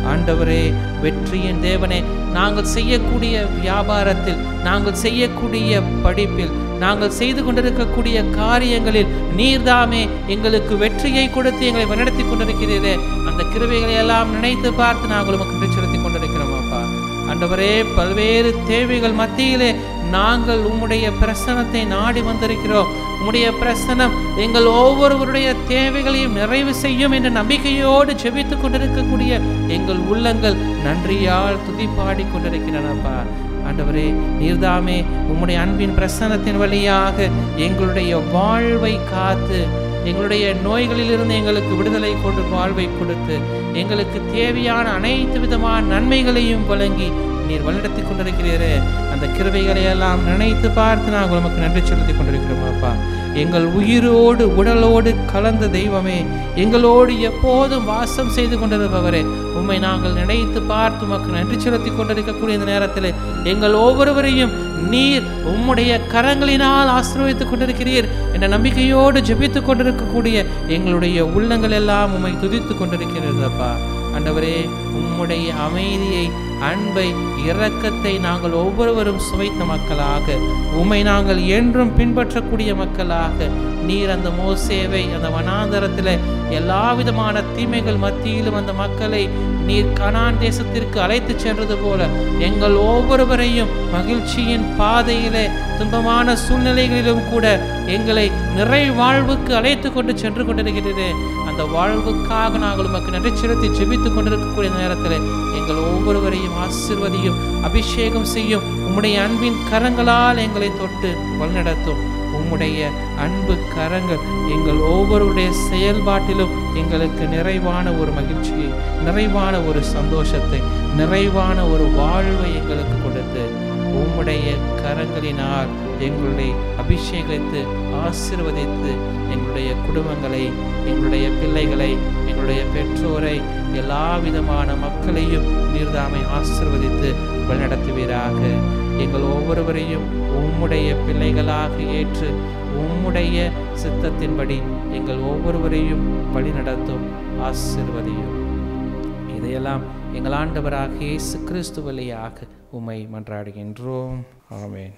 ஆண்டவரே வெற்றியின் தேவனே நாங்கள் செய்யக்கூடிய வியாபாரத்தில் நாங்கள் செய்யக்கூடிய படிப்பில் நாங்கள் செய்து கொண்டிருக்கக்கூடிய காரியங்களில் நீர்தாமே எங்களுக்கு வெற்றியை கொடுத்து எங்களை வழிநடத்தி கொண்டிருக்கிறீரே அந்த கிருபைகளை எல்லாம் நினைத்து பார்த்து நாங்கள் உமக்கு நன்றி செலுத்தி கொண்டிருக்கிறோம் அப்பா ஆண்டவரே பல்வேறு தேவைகள் மத்தியிலே நாங்கள் உம்முடைய பிரசனத்தை நாடி வந்திருக்கிறோம் உம்முடைய பிரசனம் எங்கள் ஒவ்வொருவருடைய தேவைகளையும் நிறைவு செய்யும் என்ற நம்பிக்கையோடு ஜெபித்துக் கொண்டிருக்கக்கூடிய எங்கள் உள்ளங்கள் நன்றியால் துதிப்பாடி கொண்டிருக்கிறனப்பா ஆண்டவரே நீர்தாமே உம்முடைய அன்பின் பிரசன்னத்தின் வழியாக எங்களுடைய வாழ்வை காத்து எங்களுடைய நோய்களிலிருந்து எங்களுக்கு விடுதலை கொண்டு வாழ்வை கொடுத்து எங்களுக்கு தேவையான அனைத்து விதமான நன்மைகளையும் வழங்கி நீர் வழிநடத்தி கொண்டிருக்கிறீரே அந்த கிருபைகளை எல்லாம் நினைத்து பார்த்து நாங்கள் உமக்கு நன்றி செலுத்தி கொண்டிருக்கிறோம் அப்பா எங்கள் உயிரோடு உடலோடு கலந்த தெய்வமே எங்களோடு எப்போதும் வாசம் செய்து கொண்டிருப்பவரே உம்மை நாங்கள் நினைத்து பார்த்து உமக்கு நன்றி செலுத்தி கொண்டிருக்கக்கூடிய இந்த நேரத்தில் எங்கள் ஒவ்வொருவரையும் நீர் உம்முடைய கரங்களினால் ஆசீர்வதித்துக் கொண்டிருக்கிறீர் என்ற நம்பிக்கையோடு ஜெபித்துக் கொண்டிருக்கக்கூடிய எங்களுடைய உள்ளங்கள் எல்லாம் உம்மை துதித்துக் கொண்டிருக்கிறது அப்பா ஆண்டவரே உம்முடைய அமைதியை அன்பை இரக்கத்தை நாங்கள் ஒவ்வொருவரும் சுவைத்த மக்களாக உம்மை நாங்கள் என்றும் பின்பற்றக்கூடிய மக்களாக நீர் அந்த மோசேவை அந்த வனாந்தரத்தில் எல்லா விதமான தீமைகள் மத்தியிலும் அந்த மக்களை நீர் கனான் தேசத்திற்கு அழைத்து சென்றது போல எங்கள் ஒவ்வொருவரையும் மகிழ்ச்சியின் பாதையிலே துன்பமான சூழ்நிலைகளிலும் கூட எங்களை நிறை வாழ்வுக்கு அழைத்து கொண்டு சென்று கொண்டிருக்கிறது அந்த வாழ்வுக்காக நாங்கள் உமக்கு நன்றி செலுத்தி ஜெபித்துக் கொண்டிருக்கக்கூடிய நேரத்தில் எங்கள் ஒவ்வொருவரையும் ஆசிர்வதியும் அபிஷேகம் செய்யும் உம்முடைய அன்பின் கரங்களால் எங்களை தொட்டு வழிநடத்தும் உம்முடைய அன்பு கரங்கள் எங்கள் ஒவ்வொருவருடைய செயல்பாட்டிலும் எங்களுக்கு நிறைவான ஒரு மகிழ்ச்சியை நிறைவான ஒரு சந்தோஷத்தை நிறைவான ஒரு வாழ்வை எங்களுக்கு கொடுத்து உம்முடைய கரங்களினால் எங்களுடைய அபிஷேகித்து ஆசிர்வதித்து எங்களுடைய குடும்பங்களை எங்களுடைய பிள்ளைகளை எங்களுடைய பெற்றோரை எல்லா விதமான மக்களையும் நீர்தாமை ஆசிர்வதித்து வழிநடத்துவீராக எங்கள் ஒவ்வொருவரையும் உம்முடைய பிள்ளைகளாக ஏற்று உம்முடைய சித்தத்தின்படி எங்கள் ஒவ்வொருவரையும் வழிநடத்தும் ஆசிர்வதியும் இதையெல்லாம் எங்கள் ஆண்டவராக இயேசு கிறிஸ்து வழியாக உம்மை மன்றாடுகின்றோம் ஆமென்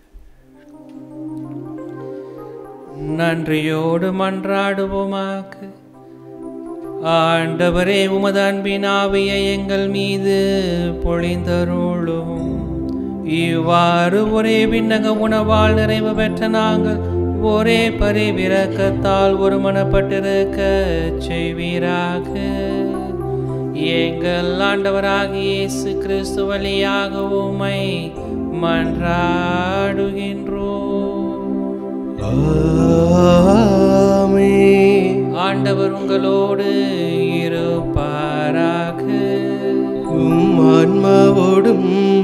நன்றியோடு மன்றாடுவோமாக ஆண்டவரே உமது அன்பின் ஆவியை எங்கள் மீது பொழிந்தருளும் இவ்வாறு ஒரே விண்ணக உணவால் நிறைவு பெற்ற நாங்கள் ஒரே பரிவிரக்கத்தால் ஒருமனப்பட்டிருக்க செய்வீராக எங்கள் ஆண்டவராகிய இயேசு கிறிஸ்து வழியாக உம்மை மன்றாடுகின்றோம் ஆமென். ஆண்டவர் உங்களோடு இருப்பாராக உம் ஆன்மாவோடும்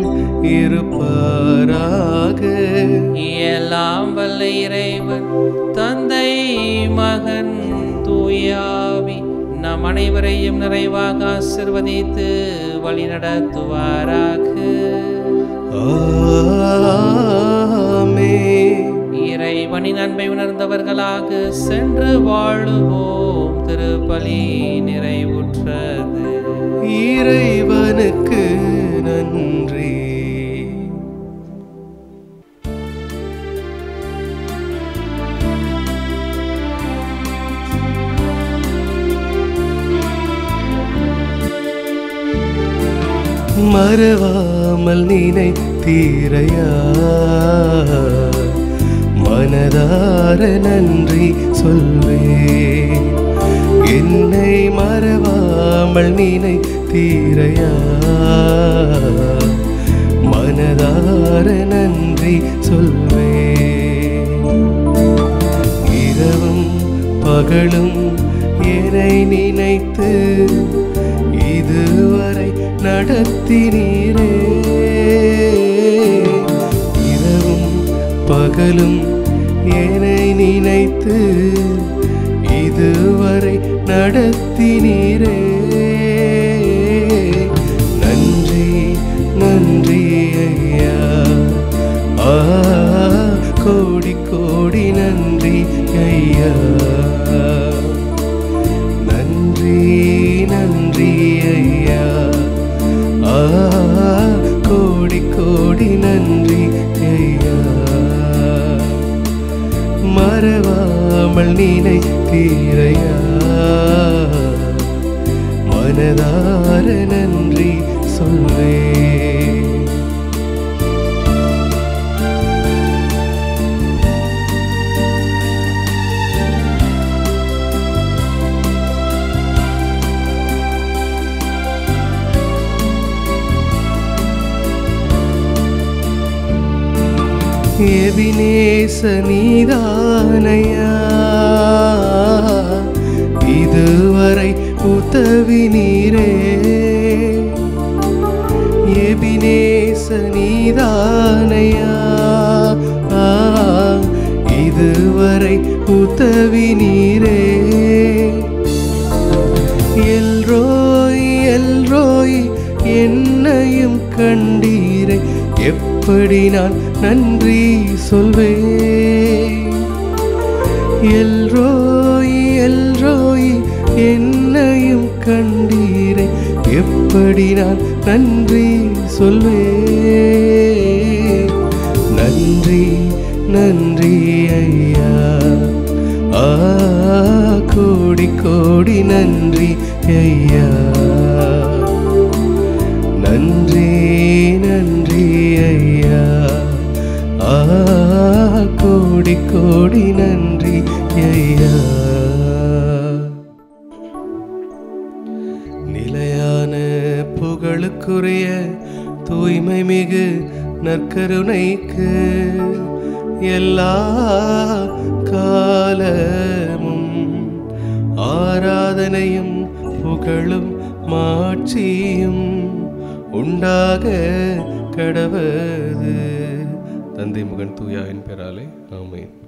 இருப்பாராக எல்லாம் வல்ல இறைவன் தந்தை மகன் தூயாவி நம் அனைவரையும் நிறைவாக ஆசிர்வதித்து வழிநடத்துவாராக ஆமென். இறைவனின் அன்பை உணர்ந்தவர்களாக சென்று வாழுவோம் திருப்பலி நிறைவுற்றது இறைவனுக்கு நன்றி மறவாமல் நினை தீரையா மனதார நன்றி சொல்வேன் என்னை மறவாமல் நினை தீரையா மனதார நன்றி சொல்வேன் இரவும் பகலும் என்னை நினைத்து இதுவரை நடத்தினீரே இரவும் பகலும் என்னை நினைத்து இதுவரை நடத்தினீரே நன்றி நன்றி ஐயா ஆ கோடி கோடி நன்றி ஐயா நன்றி நன்றி ஐயா கோடி கோடி நன்றி ஐயா மறவாமல் நினைத்தீரையா மனதார நன்றி சொல்வே எபினேச நீதானையா இதுவரை உதவி நீரே எபினேச நீதானையா ஆ, இதுவரை உதவி நீரே எல்ரோய் எல்ரோய் என்னையும் கண்டீரே எப்படி நான் நன்றி சொல்வேன் எல்ரோய் எல்ரோய் என்னையும் கண்டீரே எப்படி நான் நன்றி சொல்வேன் நன்றி நன்றி ஐயா ஆ கோடி கோடி நன்றி ஐயா நன்றி நன்றி ஐயா ஆ கோடி கோடி நன்றி ஐயா நிலையான புகழுக்குரிய தூய்மை மிகு நற்கருணைக்கு எல்லா காலமும் ஆராதனையும் புகழும் மாட்சியும் உண்டாக கடவது தந்தை மகன் தூயாவின் பெறாலே ஆமென்